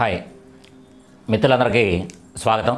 hi మిత్రులందరికీ స్వాగతం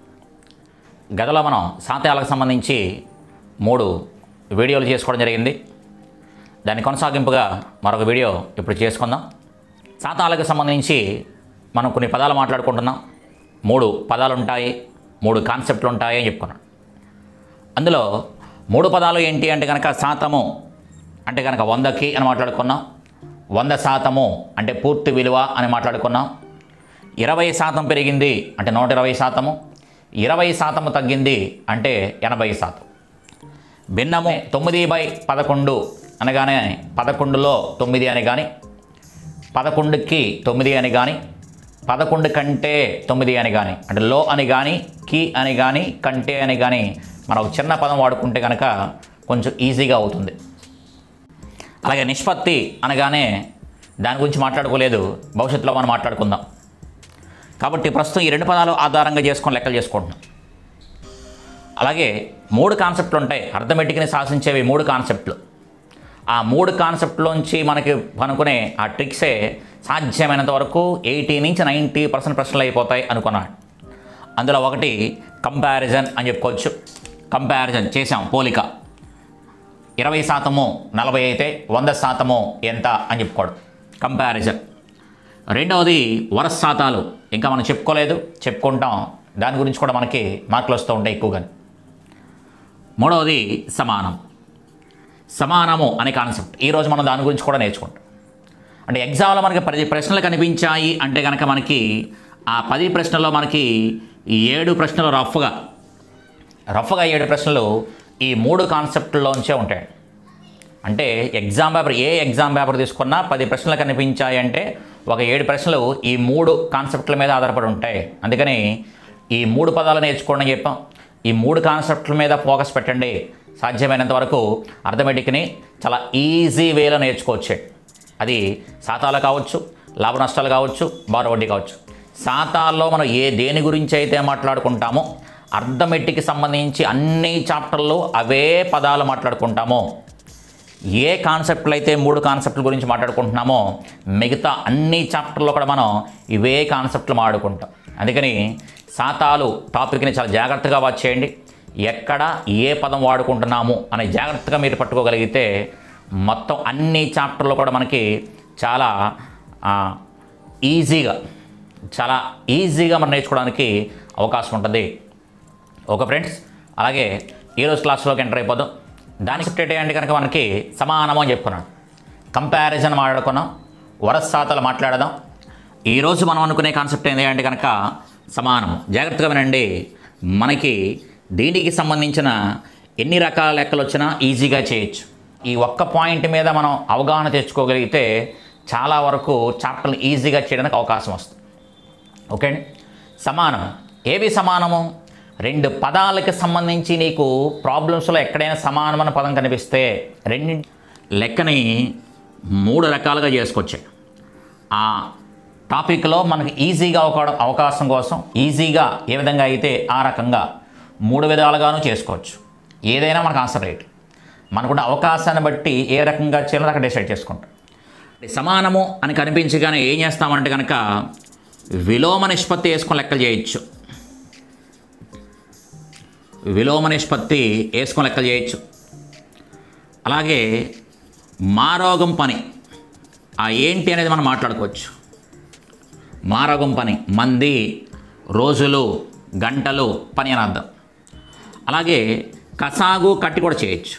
గతంలో మనం సాంత్యాలకు సంబంధించి మూడు వీడియోలు చేసుకోవడం జరిగింది దాని కొనసాగింపుగా మరొక వీడియో ఇప్పుడు చేసుకుందాం సాంతాలకు సంబంధించి మనం కొన్ని పదాలు మాట్లాడుకుంటున్నాం మూడు పదాలు ఉంటాయి మూడు కాన్సెప్ట్లు ఉంటాయి అని చెప్పుకున్నాం అందులో మూడు పదాలు ఏంటి అంటే కనుక శాతము అంటే కనుక వందకి అని మాట్లాడుకున్నాం వంద శాతము అంటే పూర్తి విలువ అని మాట్లాడుకున్నాం ఇరవై శాతం పెరిగింది అంటే నూట ఇరవై శాతము ఇరవై శాతము తగ్గింది అంటే ఎనభై శాతం భిన్నము తొమ్మిది బై పదకొండు అనగానే పదకొండులో తొమ్మిది అని కానీ పదకొండుకి తొమ్మిది అని కానీ పదకొండు కంటే తొమ్మిది అని కానీ అంటే లో అని కానీ కి అని కానీ కంటే అని కానీ మనం ఒక చిన్న పదం వాడుకుంటే కనుక కొంచెం ఈజీగా అవుతుంది అలాగే నిష్పత్తి అనగానే దాని గురించి మాట్లాడుకోలేదు భవిష్యత్తులో మనం మాట్లాడుకుందాం కాబట్టి ప్రస్తుతం ఈ రెండు పదాలు ఆధారంగా చేసుకొని లెక్కలు చేసుకుంటున్నాం అలాగే మూడు కాన్సెప్ట్లు ఉంటాయి అర్థమెటిక్ని శాసించేవి మూడు కాన్సెప్ట్లు ఆ మూడు కాన్సెప్ట్లోంచి మనకి అనుకునే ఆ ట్రిక్సే సాధ్యమైనంత వరకు ఎయిటీ నుంచి నైంటీ పర్సెంట్ ప్రశ్నలు అయిపోతాయి అనుకున్నాడు అందులో ఒకటి కంపారిజన్ అని చెప్పుకోవచ్చు కంపారిజన్ చేసాం పోలిక ఇరవై శాతము నలభై అయితే వంద శాతము ఎంత అని చెప్పుకోవడం కంపారిజన్ రెండవది వరస శాతాలు ఇంకా మనం చెప్పుకోలేదు చెప్పుకుంటాం దాని గురించి కూడా మనకి మార్కులు వస్తూ ఉంటాయి ఎక్కువగా మూడవది సమానం సమానము అనే కాన్సెప్ట్ ఈరోజు మనం దాని గురించి కూడా నేర్చుకుంటాం అంటే ఎగ్జామ్లో మనకి పది ప్రశ్నలు కనిపించాయి అంటే కనుక మనకి ఆ పది ప్రశ్నల్లో మనకి ఈ ఏడు ప్రశ్నలు రఫ్గా రఫ్గా ఏడు ప్రశ్నలు ఈ మూడు కాన్సెప్ట్లోంచే ఉంటాయి అంటే ఎగ్జామ్ పేపర్ ఏ ఎగ్జామ్ పేపర్ తీసుకున్నా పది ప్రశ్నలు కనిపించాయి అంటే ఒక ఏడు ప్రశ్నలు ఈ మూడు కాన్సెప్ట్ల మీద ఆధారపడి ఉంటాయి అందుకని ఈ మూడు పదాలు నేర్చుకోండి అని చెప్పాం ఈ మూడు కాన్సెప్ట్ల మీద ఫోకస్ పెట్టండి సాధ్యమైనంత వరకు అర్థమెటిక్ని చాలా ఈజీ వేలో నేర్చుకోవచ్చు అది శాతాలు కావచ్చు లాభ నష్టాలు కావచ్చు బారో వడ్డీ కావచ్చు శాతాల్లో మనం ఏ దేని గురించి అయితే మాట్లాడుకుంటామో అర్థమెటిక్కి సంబంధించి అన్ని చాప్టర్లు అవే పదాలు మాట్లాడుకుంటామో ఏ కాన్సెప్ట్లు అయితే మూడు కాన్సెప్ట్ల గురించి మాట్లాడుకుంటున్నామో మిగతా అన్ని చాప్టర్లో కూడా మనం ఇవే కాన్సెప్ట్లు మాట్లాడుకుంటాం అందుకని శాతాలు టాపిక్ని చాలా జాగ్రత్తగా వాచ్ చేయండి ఎక్కడ ఏ పదం వాడుకుంటున్నాము అనే జాగ్రత్తగా మీరు పట్టుకోగలిగితే మొత్తం అన్ని చాప్టర్లో కూడా మనకి చాలా ఆ, ఈజీగా చాలా ఈజీగా మనం నేర్చుకోవడానికి అవకాశం ఉంటుంది ఓకే ఫ్రెండ్స్ అలాగే ఈరోజు క్లాస్లోకి ఎంటర్ అయిపోదాం దాని సెప్టేట్ అంటే కనుక మనకి సమానము అని చెప్పుకున్నాం కంపారిజన్ మాట్లాడుకున్నాం వరసాతలు మాట్లాడదాం ఈరోజు మనం అనుకునే కాన్సెప్ట్ ఏంటి అంటే కనుక సమానము జాగ్రత్తగా వినండి మనకి దీనికి సంబంధించిన ఎన్ని రకాల లెక్కలు వచ్చినా ఈజీగా చేయొచ్చు ఈ ఒక్క పాయింట్ మీద మనం అవగాహన తెచ్చుకోగలిగితే చాలా వరకు చాప్టర్లు ఈజీగా చేయడానికి అవకాశం వస్తుంది ఓకే అండి సమానం ఏవి సమానము రెండు పదాలకి సంబంధించి నీకు ప్రాబ్లమ్స్లో ఎక్కడైనా సమానమైన పదం కనిపిస్తే రెండు లెక్కని మూడు రకాలుగా చేసుకొచ్చాయి ఆ టాపిక్లో మనకి ఈజీగా ఒక అవకాశం కోసం ఈజీగా ఏ విధంగా అయితే ఆ రకంగా మూడు విధాలుగాను చేసుకోవచ్చు ఏదైనా మనకు ఆన్సర్ రేట్ మనకున్న అవకాశాన్ని బట్టి ఏ రకంగా చేయాలో అక్కడ డిసైడ్ చేసుకుంటాం సమానము అని కనిపించగానే ఏం చేస్తామంటే కనుక విలోమ నిష్పత్తి వేసుకొని లెక్కలు చేయొచ్చు విలోమ నిష్పత్తి వేసుకొని లెక్కలు చేయొచ్చు అలాగే మారోగం పని ఆ ఏంటి అనేది మనం మాట్లాడుకోవచ్చు మారోగం పని మంది రోజులు గంటలు పని అని అర్థం అలాగే కసాగు కట్టి కూడా చేయొచ్చు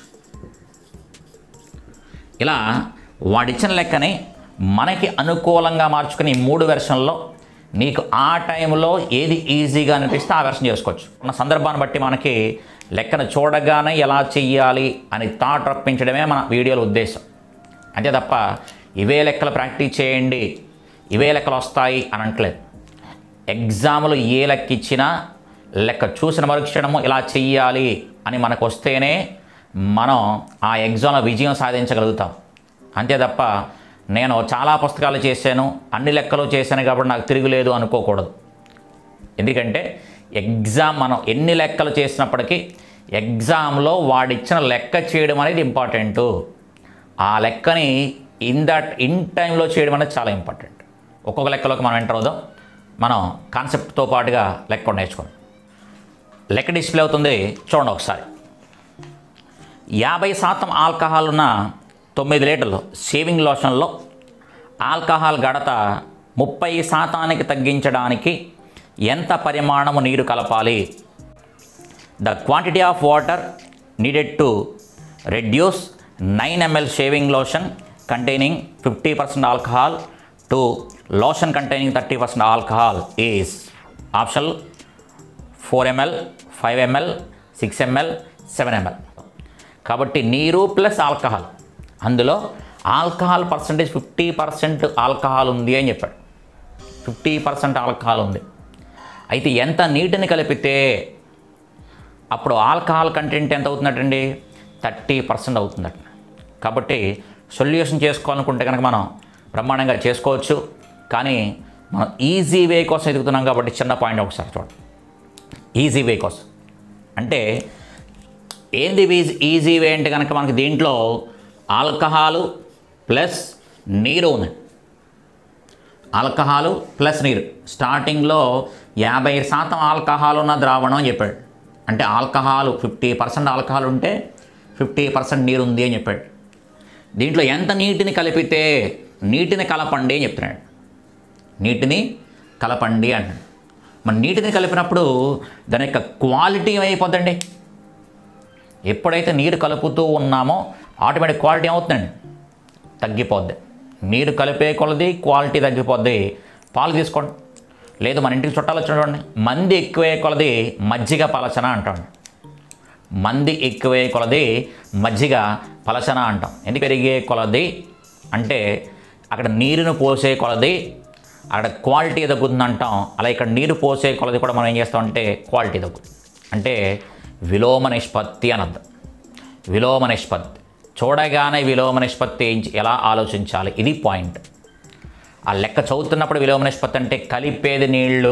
ఇలా వాడిచ్చిన లెక్కని మనకి అనుకూలంగా మార్చుకుని ఈ మూడు వెర్షన్లో నీకు ఆ టైంలో ఏది ఈజీగా అనిపిస్తే ఆ వెర్షన్ చేసుకోవచ్చు ఉన్న సందర్భాన్ని బట్టి మనకి లెక్కను చూడగానే ఎలా చెయ్యాలి అని థాట్ రప్పించడమే మన వీడియోల ఉద్దేశం అంతే తప్ప ఇవే లెక్కలు ప్రాక్టీస్ చేయండి ఇవే లెక్కలు వస్తాయి అని అనట్లేదు ఎగ్జామ్లు ఏ లెక్క ఇచ్చినా లెక్క చూసిన మరుక్షణము ఇలా చెయ్యాలి అని మనకు వస్తేనే మనం ఆ ఎగ్జామ్లో విజయం సాధించగలుగుతాం అంతే తప్ప నేను చాలా పుస్తకాలు చేశాను అన్ని లెక్కలు చేశాను కాబట్టి నాకు తిరుగులేదు అనుకోకూడదు ఎందుకంటే ఎగ్జామ్ మనం ఎన్ని లెక్కలు చేసినప్పటికీ ఎగ్జామ్లో వాడిచ్చిన లెక్క చేయడం అనేది ఇంపార్టెంటు ఆ లెక్కని ఇన్ దట్ ఇన్ టైంలో చేయడం అనేది చాలా ఇంపార్టెంట్ ఒక్కొక్క లెక్కలోకి మనం ఎంటర్ అవుదాం మనం కాన్సెప్ట్తో పాటుగా లెక్క కూడా నేర్చుకున్నాం లెక్క డిస్ప్లే అవుతుంది చూడండి ఒకసారి యాభై శాతం ఆల్కహాల్ ఉన్న తొమ్మిది లీటర్లు షేవింగ్ లోషన్లో ఆల్కహాల్ గడత ముప్పై శాతానికి తగ్గించడానికి ఎంత పరిమాణము నీరు కలపాలి the quantity of water needed to reduce nine ML shaving lotion containing fifty percent alcohol to lotion containing thirty percent alcohol is option four ML five ML six ML seven ML కాబట్టి నీరు plus alcohol అందులో alcohol percentage fifty percent alcohol ఉంది అని చెప్పాడు fifty percent alcohol ఉంది అయితే ఎంత నీటిని కలిపితే అప్పుడు ఆల్కహాల్ కంటెంట్ ఎంత అవుతుందటండి థర్టీ పర్సెంట్ అవుతుందట కాబట్టి సొల్యూషన్ చేసుకోవాలనుకుంటే కనుక మనం బ్రహ్మాండంగా చేసుకోవచ్చు కానీ మనం ఈజీ వే కోసం ఎదుగుతున్నాం కాబట్టి చిన్న పాయింట్ ఒకసారి చూడండి ఈజీ వే కోసం అంటే ఏంది ఈజీ ఈజీ వే అంటే కనుక మనకి దీంట్లో ఆల్కహాలు ప్లస్ నీరు ఉంది ఆల్కహాలు ప్లస్ నీరు స్టార్టింగ్లో యాభై శాతం ఆల్కహాల్ ఉన్న ద్రావణం అని చెప్పాడు అంటే ఆల్కహాల్ ఫిఫ్టీ పర్సెంట్ ఆల్కహాల్ ఉంటే ఫిఫ్టీ పర్సెంట్ నీరు ఉంది అని చెప్పాడు దీంట్లో ఎంత నీటిని కలిపితే నీటిని కలపండి అని చెప్తున్నాడు నీటిని కలపండి అంటాడు మన నీటిని కలిపినప్పుడు దాని యొక్క క్వాలిటీ ఏమైపోద్దండి ఎప్పుడైతే నీరు కలుపుతూ ఉన్నామో ఆటోమేటిక్ క్వాలిటీ ఏమవుతుందండి తగ్గిపోద్ది నీరు కలిపే కొలది క్వాలిటీ తగ్గిపోద్ది పాలు తీసుకోండి లేదు మన ఇంటికి చుట్టాలు వచ్చి చూడండి మంది ఎక్కువే కొలది మజ్జిగ పలచన అంటాం మంది ఎక్కువే కొలది మజ్జిగ పలచన అంటాం ఎందుకు పెరిగే కొలది అంటే అక్కడ నీరును పోసే కొలది అక్కడ క్వాలిటీ తగ్గుతుంది అంటాం అలా ఇక్కడ నీరు పోసే కొలది కూడా మనం ఏం చేస్తామంటే క్వాలిటీ తగ్గుతుంది అంటే విలోమ నిష్పత్తి అని అర్థం విలోమ నిష్పత్తి చూడగానే విలోమ నిష్పత్తి ఏంచి- ఎలా ఆలోచించాలి ఇది పాయింట్ ఆ లెక్క చదువుతున్నప్పుడు విలోమ నిష్పత్తి అంటే కలిపేది నీళ్ళు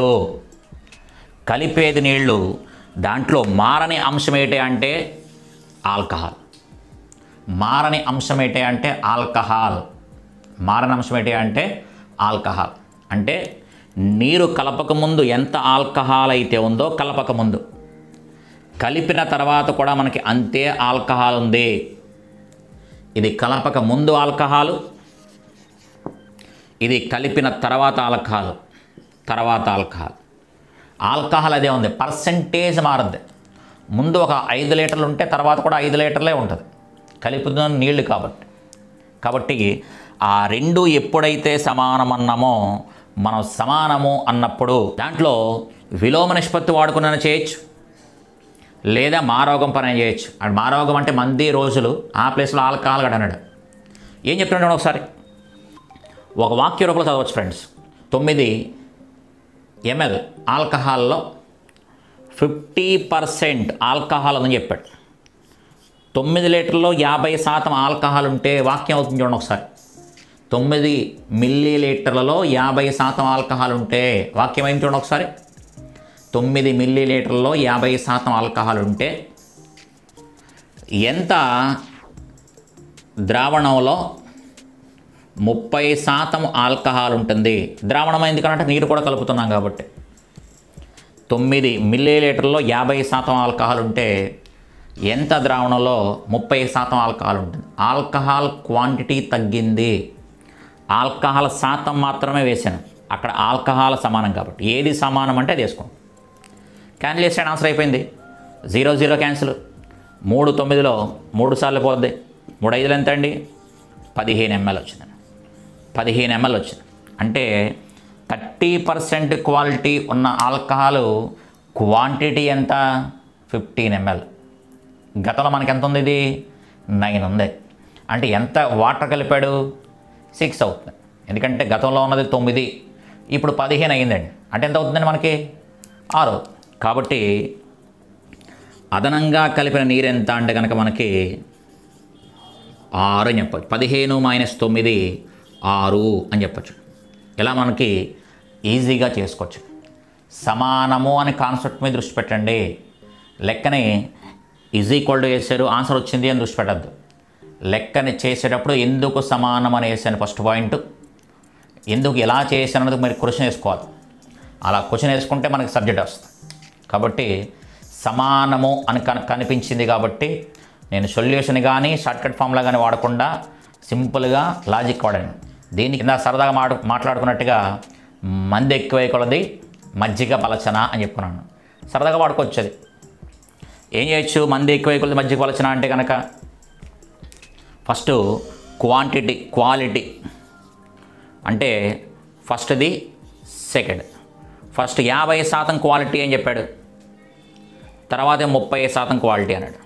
కలిపేది నీళ్ళు దాంట్లో మారని అంశం ఏంటి అంటే ఆల్కహాల్ మారని అంశం ఏంటి అంటే ఆల్కహాల్ మారని అంశం ఏంటి అంటే ఆల్కహాల్ అంటే నీరు కలపక ముందు ఎంత ఆల్కహాల్ అయితే ఉందో కలపక ముందు కలిపిన తర్వాత కూడా మనకి అంతే ఆల్కహాల్ ఉంది ఇది కలపక ముందు ఆల్కహాలు ఇది కలిపిన తర్వాత ఆల్కహాల్ తర్వాత ఆల్కహాల్ ఆల్కహాల్ అదే ఉంది పర్సంటేజ్ మారుద్ది ముందు ఒక ఐదు లీటర్లు ఉంటే తర్వాత కూడా ఐదు లీటర్లే ఉంటుంది కలుపుతున్న నీళ్లు కాబట్టి కాబట్టి ఆ రెండు ఎప్పుడైతే సమానం అన్నామో మనం సమానము అన్నప్పుడు దాంట్లో విలోమ నిష్పత్తి వాడుకున్న చేయొచ్చు లేదా మారోగం పని చేయొచ్చు అది మారోగం అంటే మంది రోజులు ఆ ప్లేస్లో ఆల్కహాల్ గడ అన్నాడు ఏం చెప్తున్నాడు ఒకసారి ఒక వాక్య రూపంలో చదవచ్చు ఫ్రెండ్స్ తొమ్మిది ఎంఎల్ ఆల్కహాల్లో ఫిఫ్టీ పర్సెంట్ ఆల్కహాల్ అని చెప్పాడు తొమ్మిది లీటర్లో యాభై శాతం ఆల్కహాల్ ఉంటే వాక్యం అవుతుంది చూడండి ఒకసారి తొమ్మిది మిల్లీ లీటర్లలో యాభై శాతం ఆల్కహాల్ ఉంటే వాక్యం అయింది చూడండి ఒకసారి తొమ్మిది మిల్లీ లీటర్లలో యాభై శాతం ఆల్కహాల్ ఉంటే ఎంత ద్రావణంలో ముప్పై శాతం ఆల్కహాల్ ఉంటుంది ద్రావణం ఎందుకంటే నీరు కూడా కలుపుతున్నాం కాబట్టి తొమ్మిది మిల్లీ లీటర్లో యాభై శాతం ఆల్కహాల్ ఉంటే ఎంత ద్రావణంలో ముప్పై శాతం ఆల్కహాల్ ఉంటుంది ఆల్కహాల్ క్వాంటిటీ తగ్గింది ఆల్కహాల్ శాతం మాత్రమే వేసాను అక్కడ ఆల్కహాల్ సమానం కాబట్టి ఏది సమానం అంటే అది వేసుకోండి క్యాన్సిల్ చేసాడు ఆన్సర్ అయిపోయింది జీరో జీరో క్యాన్సిల్ మూడు తొమ్మిదిలో మూడు సార్లు పోద్ది మూడు ఐదులు ఎంత అండి పదిహేను ఎంఎల్ వచ్చింది పదిహేను ఎంఎల్ వచ్చింది అంటే థర్టీ పర్సెంట్ క్వాలిటీ ఉన్న ఆల్కహాల్ క్వాంటిటీ ఎంత ఫిఫ్టీన్ ఎంఎల్ గతంలో మనకి ఎంత ఉంది ఇది నైన్ ఉంది అంటే ఎంత వాటర్ కలిపాడు సిక్స్ అవుతుంది ఎందుకంటే గతంలో ఉన్నది తొమ్మిది ఇప్పుడు పదిహేను అయ్యిందండి అంటే ఎంత అవుతుందండి మనకి ఆరు కాబట్టి అదనంగా కలిపిన నీరు ఎంత అంటే కనుక మనకి ఆరు అని చెప్పచ్చు పదిహేను మైనస్ తొమ్మిది ఆరు అని చెప్పచ్చు ఇలా మనకి ఈజీగా చేసుకోవచ్చు సమానము అనే కాన్సెప్ట్ మీద దృష్టి పెట్టండి లెక్కని ఈజ్ ఈక్వల్ టు వేసారు ఆన్సర్ వచ్చింది అని దృష్టి పెట్టద్దు లెక్కని చేసేటప్పుడు ఎందుకు సమానం అని వేసాను ఫస్ట్ పాయింట్ ఎందుకు ఎలా చేశాను అన్నది మీరు క్వశ్చన్ వేసుకోవాలి అలా క్వశ్చన్ వేసుకుంటే మనకి సబ్జెక్ట్ వస్తుంది కాబట్టి సమానము అని కన్ కనిపించింది కాబట్టి నేను సొల్యూషన్ కానీ షార్ట్కట్ ఫార్ములా కానీ వాడకుండా సింపుల్గా లాజిక్ వాడండి దీనికి కింద సరదాగా మాడు మాట్లాడుకున్నట్టుగా మంది ఎక్కువై కొలది మజ్జిగ పలచన అని చెప్పుకున్నాను సరదాగా వాడుకోవచ్చు అది ఏం చేయొచ్చు మంది ఎక్కువై కొలది మజ్జిగ పలచన అంటే కనుక ఫస్ట్ క్వాంటిటీ క్వాలిటీ అంటే ఫస్ట్ది సెకండ్ ఫస్ట్ యాభై శాతం క్వాలిటీ అని చెప్పాడు తర్వాత ముప్పై శాతం క్వాలిటీ అన్నాడు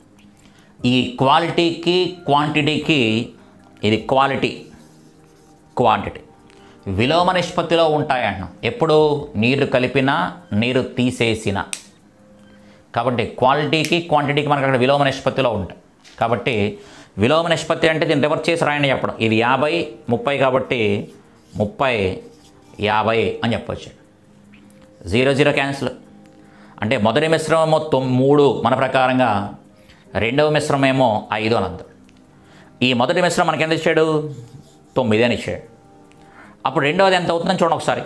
ఈ క్వాలిటీకి క్వాంటిటీకి ఇది క్వాలిటీ క్వాంటిటీ విలోమ నిష్పత్తిలో ఉంటాయంటున్నాం ఎప్పుడు నీరు కలిపినా నీరు తీసేసిన కాబట్టి క్వాలిటీకి క్వాంటిటీకి మనకు అక్కడ విలోమ నిష్పత్తిలో ఉంటాయి కాబట్టి విలోమ నిష్పత్తి అంటే దీన్ని రివర్స్ చేసి రాయండి చెప్పడం ఇది యాభై ముప్పై కాబట్టి ముప్పై యాభై అని చెప్పొచ్చు జీరో జీరో క్యాన్సిల్ అంటే మొదటి మిశ్రమేమో తొమ్ మూడు మన ప్రకారంగా రెండవ మిశ్రమేమో ఐదు అని అర్థం ఈ మొదటి మిశ్రమం మనకి ఎంత ఇచ్చాడు తొమ్మిది అని ఇచ్చాడు అప్పుడు రెండవది ఎంత అవుతుందని చూడండి ఒకసారి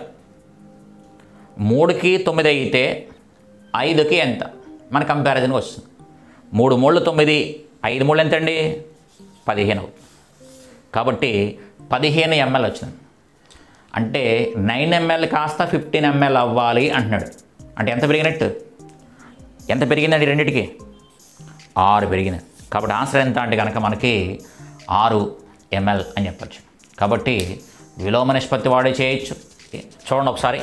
మూడుకి తొమ్మిది అయితే ఐదుకి ఎంత మన కంపారిజన్కి వస్తుంది మూడు మూళ్ళు తొమ్మిది ఐదు మూడు ఎంత అండి పదిహేను అవుతుంది కాబట్టి పదిహేను ఎంఎల్ వచ్చింది అంటే నైన్ ఎంఎల్ కాస్త ఫిఫ్టీన్ ఎంఎల్ అవ్వాలి అంటున్నాడు అంటే ఎంత పెరిగినట్టు ఎంత పెరిగిందండి రెండింటికి ఆరు పెరిగింది కాబట్టి ఆన్సర్ ఎంత అంటే కనుక మనకి ఆరు ఎంఎల్ అని చెప్పచ్చు కాబట్టి విలోమ నిష్పత్తి వాడే చేయొచ్చు చూడండి ఒకసారి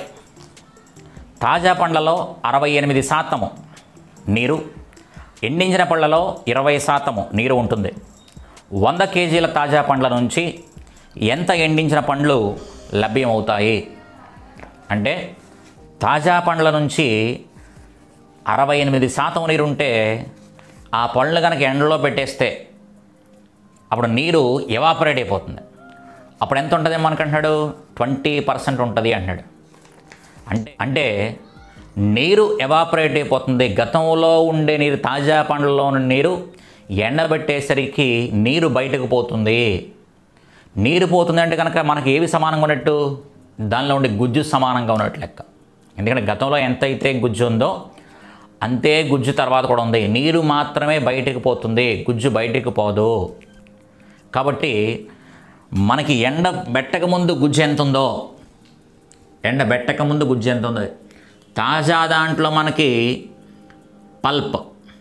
తాజా పండ్లలో అరవై ఎనిమిది శాతము నీరు ఎండించిన పళ్ళలో ఇరవై శాతము నీరు ఉంటుంది వంద కేజీల తాజా పండ్ల నుంచి ఎంత ఎండించిన పండ్లు లభ్యమవుతాయి అంటే తాజా పండ్ల నుంచి అరవై ఎనిమిది శాతం నీరు ఉంటే ఆ పళ్ళు కనుక ఎండలో పెట్టేస్తే అప్పుడు నీరు ఎవాపరేట్ అయిపోతుంది అప్పుడు ఎంత ఉంటుంది మనకంటున్నాడు ట్వంటీ పర్సెంట్ ఉంటుంది అంటున్నాడు అంటే అంటే నీరు ఎవాపరేట్ అయిపోతుంది గతంలో ఉండే నీరు తాజా పండ్లలో ఉన్న నీరు ఎండబెట్టేసరికి నీరు బయటకు పోతుంది నీరు పోతుంది అంటే కనుక మనకి ఏవి సమానంగా ఉన్నట్టు దానిలో ఉండే గుజ్జు సమానంగా ఉన్నట్టు లెక్క ఎందుకంటే గతంలో ఎంత అయితే గుజ్జు ఉందో అంతే గుజ్జు తర్వాత కూడా ఉంది నీరు మాత్రమే బయటకు పోతుంది గుజ్జు బయటకు పోదు కాబట్టి మనకి ఎండ బెట్టక ముందు గుజ్జు ఎంత ఉందో ఎండ బెట్టక ముందు గుజ్జు ఎంత ఉంది తాజా దాంట్లో మనకి పల్ప్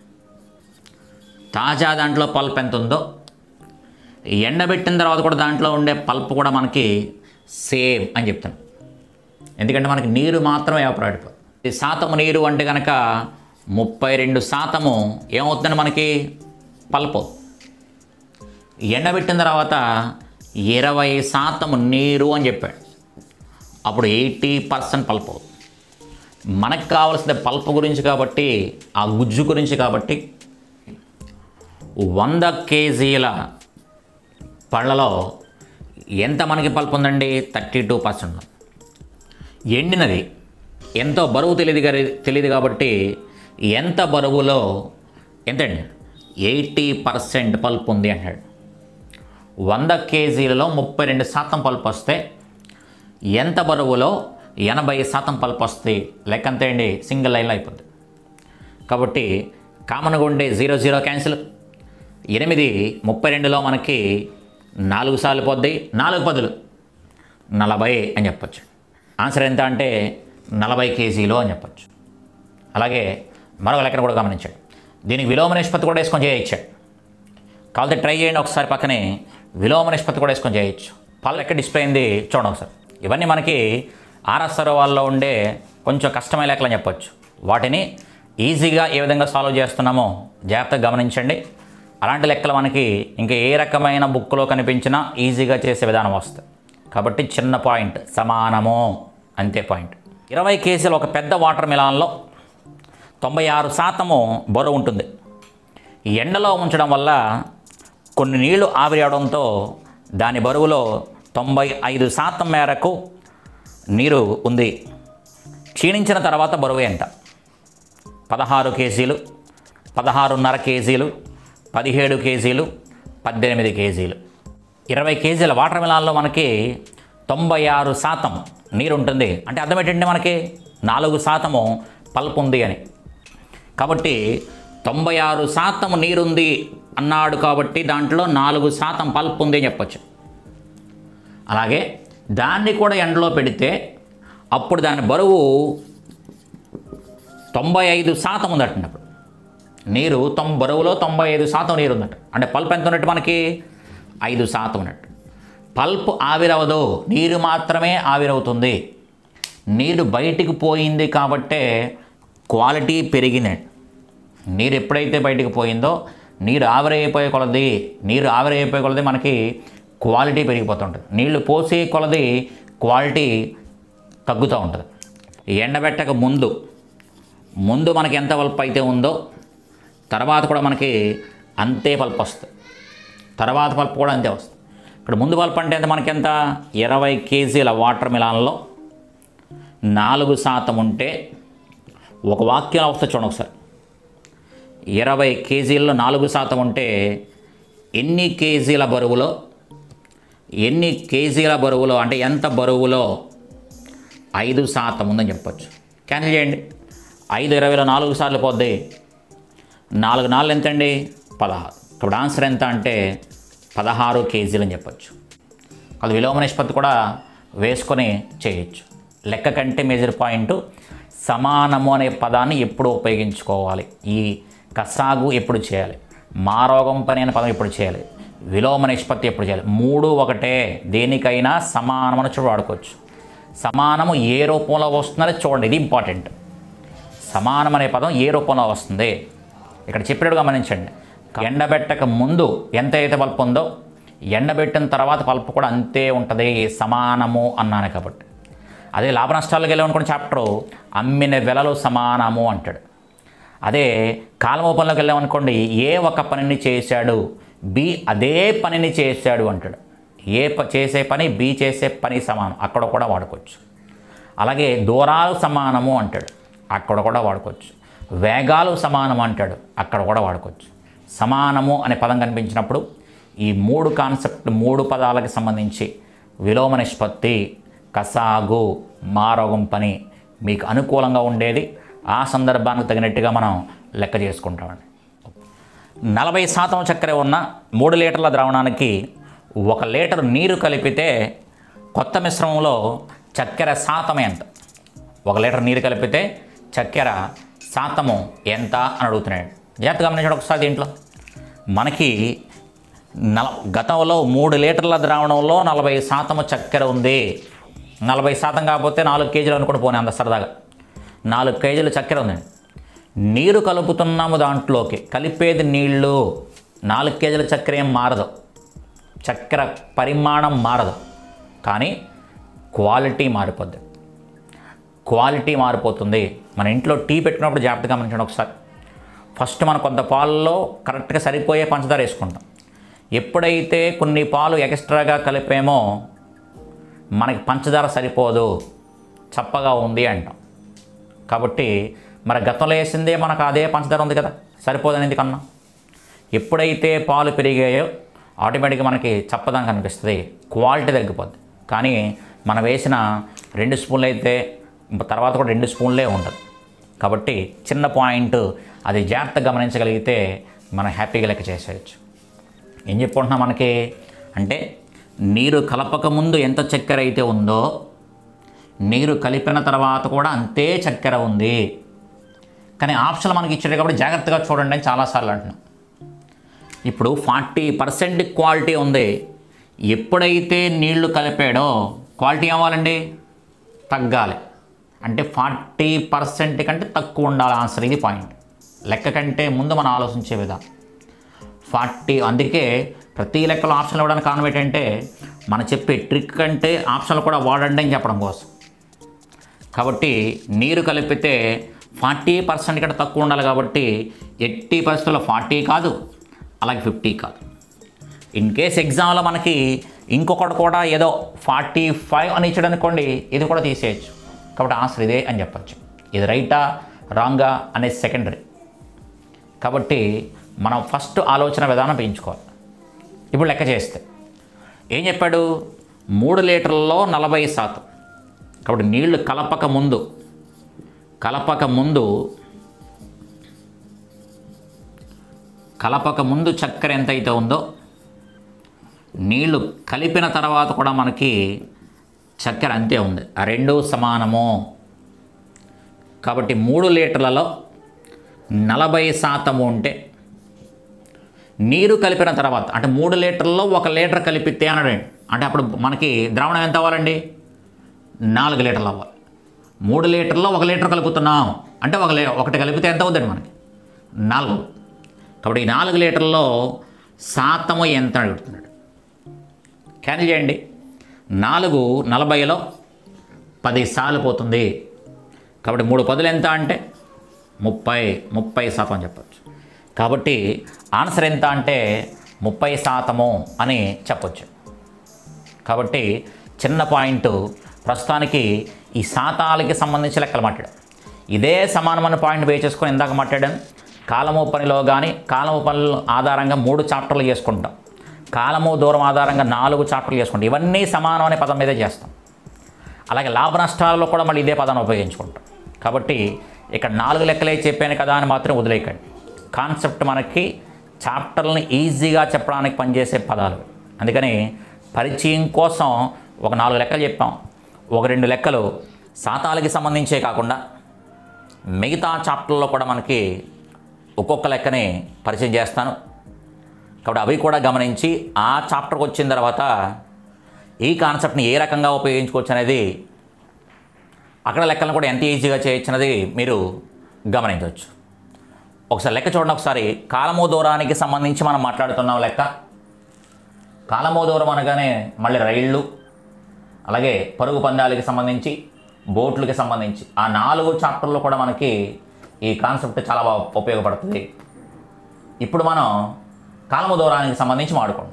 తాజా దాంట్లో పల్ప్ ఎంత ఉందో ఎండబెట్టిన తర్వాత కూడా దాంట్లో ఉండే పల్ప్ కూడా మనకి సేమ్ అని చెప్తాను ఎందుకంటే మనకి నీరు మాత్రమే ఎవాపరేట్ ఈ శాతము నీరు అంటే కనుక ముప్పై రెండు శాతము ఏమవుతుందండి మనకి పల్పు ఎండబెట్టిన తర్వాత ఇరవై శాతం నీరు అని చెప్పాడు అప్పుడు ఎయిటీ పర్సెంట్ పల్ప్ అవుతుంది మనకు కావాల్సిన పల్ప్ గురించి కాబట్టి ఆ గుజ్జు గురించి కాబట్టి వంద కేజీల పళ్ళలో ఎంత మనకి పల్ప్ ఉందండి థర్టీ టూ పర్సెంట్ ఎండినది ఎంతో బరువు తెలియదు గారి- తెలియదు కాబట్టి ఎంత బరువులో ఎంతండి ఎయిటీ పర్సెంట్ పల్ప్ ఉంది అంటాడు వంద కేజీలలో ముప్పై రెండు శాతం పల్ప్ వస్తే ఎంత బరువులో ఎనభై శాతం పల్ప్ వస్తుంది లెక్క అంతే అండి సింగిల్ లైన్లో అయిపోద్ది కాబట్టి కామన్గా ఉండే జీరో జీరో క్యాన్సిల్ ఎనిమిది ముప్పై రెండులో మనకి నాలుగు సార్లు పోద్ది నాలుగు పదులు నలభై అని చెప్పొచ్చు ఆన్సర్ ఎంత అంటే నలభై కేజీలు అని చెప్పొచ్చు అలాగే మరొక లెక్కను కూడా గమనించాడు దీనికి విలోమ నిష్పత్తి కూడా వేసుకొని చేయొచ్చాడు కావాలంటే ట్రై చేయండి ఒకసారి పక్కనే విలోమ నిష్పత్తి కూడా వేసుకొని చేయొచ్చు పళ్ళు ఎక్కడ డిస్ప్లే అయింది చూడండి ఒకసారి ఇవన్నీ మనకి ఆర్ఎస్ఆర్ వాళ్ళలో ఉండే కొంచెం కష్టమైన లెక్కలు అని చెప్పొచ్చు వాటిని ఈజీగా ఏ విధంగా సాల్వ్ చేస్తున్నామో జాగ్రత్తగా గమనించండి అలాంటి లెక్కలు మనకి ఇంకా ఏ రకమైన బుక్లో కనిపించినా ఈజీగా చేసే విధానం వస్తుంది కాబట్టి చిన్న పాయింట్ సమానము అంతే పాయింట్ ఇరవై కేజీలు ఒక పెద్ద వాటర్ మిలాన్లో తొంభై ఆరు శాతము బరువు ఉంటుంది ఎండలో ఉంచడం వల్ల కొన్ని నీళ్లు ఆవిరి అవడంతో దాని బరువులో తొంభై ఐదు శాతం మేరకు నీరు ఉంది క్షీణించిన తర్వాత బరువు ఎంత పదహారు కేజీలు పదహారున్నర కేజీలు పదిహేడు కేజీలు పద్దెనిమిది కేజీలు ఇరవై కేజీల వాటర్ మిలాన్లో మనకి తొంభై ఆరు శాతం నీరు ఉంటుంది అంటే అర్థం ఏంటంటే మనకి నాలుగు శాతము పల్పు ఉంది అని కాబట్టి తొంభై ఆరు శాతం నీరుంది అన్నాడు కాబట్టి దాంట్లో నాలుగు శాతం పల్పు ఉంది అని చెప్పొచ్చు అలాగే దాన్ని కూడా ఎండలో పెడితే అప్పుడు దాని బరువు తొంభై ఐదు శాతం ఉందటండి అప్పుడు నీరు తొం బరువులో తొంభై ఐదు శాతం నీరు ఉందట అంటే పల్ప్ ఎంత ఉన్నట్టు మనకి ఐదు శాతం ఉన్నట్టు పల్ప్ ఆవిరవదు నీరు మాత్రమే ఆవిరవుతుంది నీరు బయటికి పోయింది కాబట్టే క్వాలిటీ పెరిగిందండి నీరు ఎప్పుడైతే బయటికి పోయిందో నీరు ఆవిరైపోయే కొలది నీరు ఆవిరైపోయే కొలది మనకి క్వాలిటీ పెరిగిపోతుంటుంది నీళ్లు పోసే కొలది క్వాలిటీ తగ్గుతూ ఉంటుంది ఎండబెట్టక ముందు ముందు మనకి ఎంత పల్ప్ అయితే ఉందో తర్వాత కూడా మనకి అంతే పల్ప్ వస్తుంది తర్వాత పల్ప్ కూడా అంతే వస్తుంది ఇక్కడ ముందు పల్ప్ అంటే ఎంత మనకి ఎంత ఇరవై కేజీల వాటర్ మిలాన్లో నాలుగు శాతం ఉంటే ఒక వాక్యం వస్తుంది చూడండి ఒకసారి ఇరవై కేజీల్లో నాలుగు శాతం ఉంటే ఎన్ని కేజీల బరువులో ఎన్ని కేజీల బరువులో అంటే ఎంత బరువులో ఐదు శాతం ఉందని చెప్పొచ్చు క్యాన్సిల్ చేయండి ఐదు ఇరవైలో నాలుగు సార్లు పోద్ది నాలుగు నాలుగు ఎంతండి పదహారు ఇప్పుడు ఆన్సర్ ఎంత అంటే పదహారు కేజీలు అని చెప్పొచ్చు అది విలోమ నిష్పత్తి కూడా వేసుకొని చేయొచ్చు లెక్క కంటే మేజర్ పాయింట్ సమానము అనే పదాన్ని ఎప్పుడు ఉపయోగించుకోవాలి ఈ కసాగు ఎప్పుడు చేయాలి మారోగం పని అనే పదం ఎప్పుడు చేయాలి విలోమ నిష్పత్తి ఎప్పుడు చేయాలి మూడు ఒకటే దేనికైనా సమానమని చూడ వాడుకోవచ్చు సమానము ఏ రూపంలో వస్తుందని చూడండి ఇది ఇంపార్టెంట్ సమానం అనే పదం ఏ రూపంలో వస్తుంది ఇక్కడ చెప్పినట్టు గమనించండి ఎండబెట్టక ముందు ఎంత అయితే పల్పు ఉందో ఎండబెట్టిన తర్వాత పల్పు కూడా అంతే ఉంటుంది సమానము అన్నాను కాబట్టి అదే లాభ నష్టాలకు వెళ్ళామనుకున్న చాప్టరు అమ్మిన వెలలు సమానము అంటాడు అదే కాలమోపంలోకి వెళ్ళామనుకోండి ఏ ఒక పనిని చేశాడు బి అదే పనిని చేశాడు అంటాడు ఏ ప చేసే పని బి చేసే పని సమానం అక్కడ కూడా వాడుకోవచ్చు అలాగే దూరాలు సమానము అంటాడు అక్కడ కూడా వాడుకోవచ్చు వేగాలు సమానం అంటాడు అక్కడ కూడా వాడుకోవచ్చు సమానము అనే పదం కనిపించినప్పుడు ఈ మూడు కాన్సెప్ట్ మూడు పదాలకు సంబంధించి విలోమ నిష్పత్తి కసాగు మారోగం పని మీకు అనుకూలంగా ఉండేది ఆ సందర్భానికి తగినట్టుగా మనం లెక్క చేసుకుంటామండి నలభై శాతం చక్కెర ఉన్న మూడు లీటర్ల ద్రావణానికి ఒక లీటర్ నీరు కలిపితే కొత్త మిశ్రమంలో చక్కెర శాతం ఎంత ఒక లీటర్ నీరు కలిపితే చక్కెర శాతము ఎంత అని అడుగుతున్నాడు జాగ్రత్త గమనించండి ఒకసారి దీంట్లో మనకి నల గతంలో మూడు లీటర్ల ద్రావణంలో నలభై శాతము చక్కెర ఉంది నలభై శాతం కాకపోతే నాలుగు కేజీలు అనుకుని పోనీ అంత సరదాగా నాలుగు కేజీలు చక్కెర ఉందండి నీరు కలుపుతున్నాము దాంట్లోకి కలిపేది నీళ్ళు నాలుగు కేజీల చక్కెర ఏం మారదు చక్కెర పరిమాణం మారదు కానీ క్వాలిటీ మారిపోద్ది క్వాలిటీ మారిపోతుంది మన ఇంట్లో టీ పెట్టినప్పుడు జాగ్రత్తగా గమనించండి ఒకసారి ఫస్ట్ మనం కొంత పాలలో కరెక్ట్గా సరిపోయే పంచదార వేసుకుంటాం ఎప్పుడైతే కొన్ని పాలు ఎక్స్ట్రాగా కలిపేమో మనకి పంచదార సరిపోదు చప్పగా ఉంది అంటాం కాబట్టి మరి గతంలో వేసిందే మనకు అదే పంచదార ఉంది కదా సరిపోదని ఎందుకన్నా ఎప్పుడైతే పాలు పెరిగాయో ఆటోమేటిక్గా మనకి చప్పదనం కనిపిస్తుంది క్వాలిటీ తగ్గిపోద్ది కానీ మనం వేసిన రెండు స్పూన్లు అయితే తర్వాత కూడా రెండు స్పూన్లే ఉండదు కాబట్టి చిన్న పాయింట్ అది జాగ్రత్తగా గమనించగలిగితే మనం హ్యాపీగా లెక్క చేసేయచ్చు ఏం చెప్పుకుంటున్నాం మనకి అంటే నీరు కలపక ముందు ఎంత చక్కెర అయితే ఉందో నీరు కలిపిన తర్వాత కూడా అంతే చక్కెర ఉంది కానీ ఆప్షన్ మనకి ఇచ్చాడు కాబట్టి జాగ్రత్తగా చూడండి అని చాలాసార్లు అంటున్నాం ఇప్పుడు ఫార్టీ పర్సెంట్ క్వాలిటీ ఉంది ఎప్పుడైతే నీళ్లు కలిపాడో క్వాలిటీ అవ్వాలండి తగ్గాలి అంటే ఫార్టీ పర్సెంట్ కంటే తక్కువ ఉండాలి ఆన్సర్ ఇది పాయింట్ లెక్క కంటే ముందు మనం ఆలోచించే విధానం ఫార్టీ అందుకే ప్రతి లెక్కలో ఆప్షన్లు ఇవ్వడానికి కారణం ఏంటంటే మనం చెప్పే ట్రిక్ కంటే ఆప్షన్లు కూడా వాడండి అని చెప్పడం కోసం కాబట్టి నీరు కలిపితే ఫార్టీ పర్సెంట్ కంటే తక్కువ ఉండాలి కాబట్టి ఎట్టి పరిస్థితుల్లో ఫార్టీ కాదు అలాగే ఫిఫ్టీ కాదు ఇన్ కేస్ ఎగ్జామ్లో మనకి ఇంకొకటి కూడా ఏదో ఫార్టీ ఫైవ్ అని ఇచ్చాడు అనుకోండి ఇది కూడా తీసేయచ్చు కాబట్టి ఆన్సర్ ఇదే అని చెప్పచ్చు ఇది రైటా రాంగా అనేది సెకండరీ కాబట్టి మనం ఫస్ట్ ఆలోచన విధానం పెంచుకోవాలి ఇప్పుడు లెక్క చేస్తే ఏం చెప్పాడు మూడు లీటర్లలో నలభై శాతం కాబట్టి నీళ్లు కలపక ముందు కలపక ముందు కలపక ముందు చక్కెర ఎంతైతే ఉందో నీళ్లు కలిపిన తర్వాత కూడా మనకి చక్కెర అంతే ఉంది ఆ రెండు సమానము కాబట్టి మూడు లీటర్లలో నలభై శాతము ఉంటే నీరు కలిపిన తర్వాత అంటే మూడు లీటర్లలో ఒక లీటర్ కలిపితే అనడండి అంటే అప్పుడు మనకి ద్రావణం ఎంత అవ్వాలండి నాలుగు లీటర్లు అవ్వాలి మూడు లీటర్లో ఒక లీటర్ కలుపుతున్నాం అంటే ఒక లీ ఒకటి కలిపితే ఎంత అవుతుంది మనకి నాలుగు కాబట్టి ఈ నాలుగు లీటర్లో శాతము ఎంత అని అడుగుతున్నాడు క్యాన్సిల్ చేయండి నాలుగు నలభైలో పది సార్లు పోతుంది కాబట్టి మూడు పదులు ఎంత అంటే ముప్పై ముప్పై శాతం చెప్పచ్చు కాబట్టి ఆన్సర్ ఎంత అంటే ముప్పై శాతము అని చెప్పొచ్చు కాబట్టి చిన్న పాయింట్ ప్రస్తుతానికి ఈ శాతాలకి సంబంధించి లెక్కలు మాట్లాడాం ఇదే సమానమైన పాయింట్ వే చేసుకొని ఇందాక మాట్లాడాను కాలము పనిలో కానీ కాలము పనుల ఆధారంగా మూడు చాప్టర్లు చేసుకుంటాం కాలము దూరం ఆధారంగా నాలుగు చాప్టర్లు చేసుకుంటాం ఇవన్నీ సమానం అనే పదం మీదే చేస్తాం అలాగే లాభ నష్టాలలో కూడా మళ్ళీ ఇదే పదాన్ని ఉపయోగించుకుంటాం కాబట్టి ఇక్కడ నాలుగు లెక్కలే చెప్పాను కదా అని మాత్రం వదిలేయకండి కాన్సెప్ట్ మనకి చాప్టర్ని ఈజీగా చెప్పడానికి పనిచేసే పదాలు అందుకని పరిచయం కోసం ఒక నాలుగు లెక్కలు చెప్పాం ఒక రెండు లెక్కలు శాతాలకి సంబంధించే కాకుండా మిగతా చాప్టర్లో కూడా మనకి ఒక్కొక్క లెక్కని పరిచయం చేస్తాను కాబట్టి అవి కూడా గమనించి ఆ చాప్టర్కి వచ్చిన తర్వాత ఈ కాన్సెప్ట్ని ఏ రకంగా ఉపయోగించుకోవచ్చు అనేది అక్కడ లెక్కలను కూడా ఎంత ఈజీగా చేయొచ్చు అనేది మీరు గమనించవచ్చు ఒకసారి లెక్క చూడండి ఒకసారి కాలమో దూరానికి సంబంధించి మనం మాట్లాడుతున్నాం లెక్క కాలమో దూరం అనగానే మళ్ళీ రైళ్ళు అలాగే పరుగు పందాలకి సంబంధించి బోట్లకి సంబంధించి ఆ నాలుగు చాప్టర్లో కూడా మనకి ఈ కాన్సెప్ట్ చాలా బాగా ఉపయోగపడుతుంది ఇప్పుడు మనం కాలము దూరానికి సంబంధించి మాడుకుందాం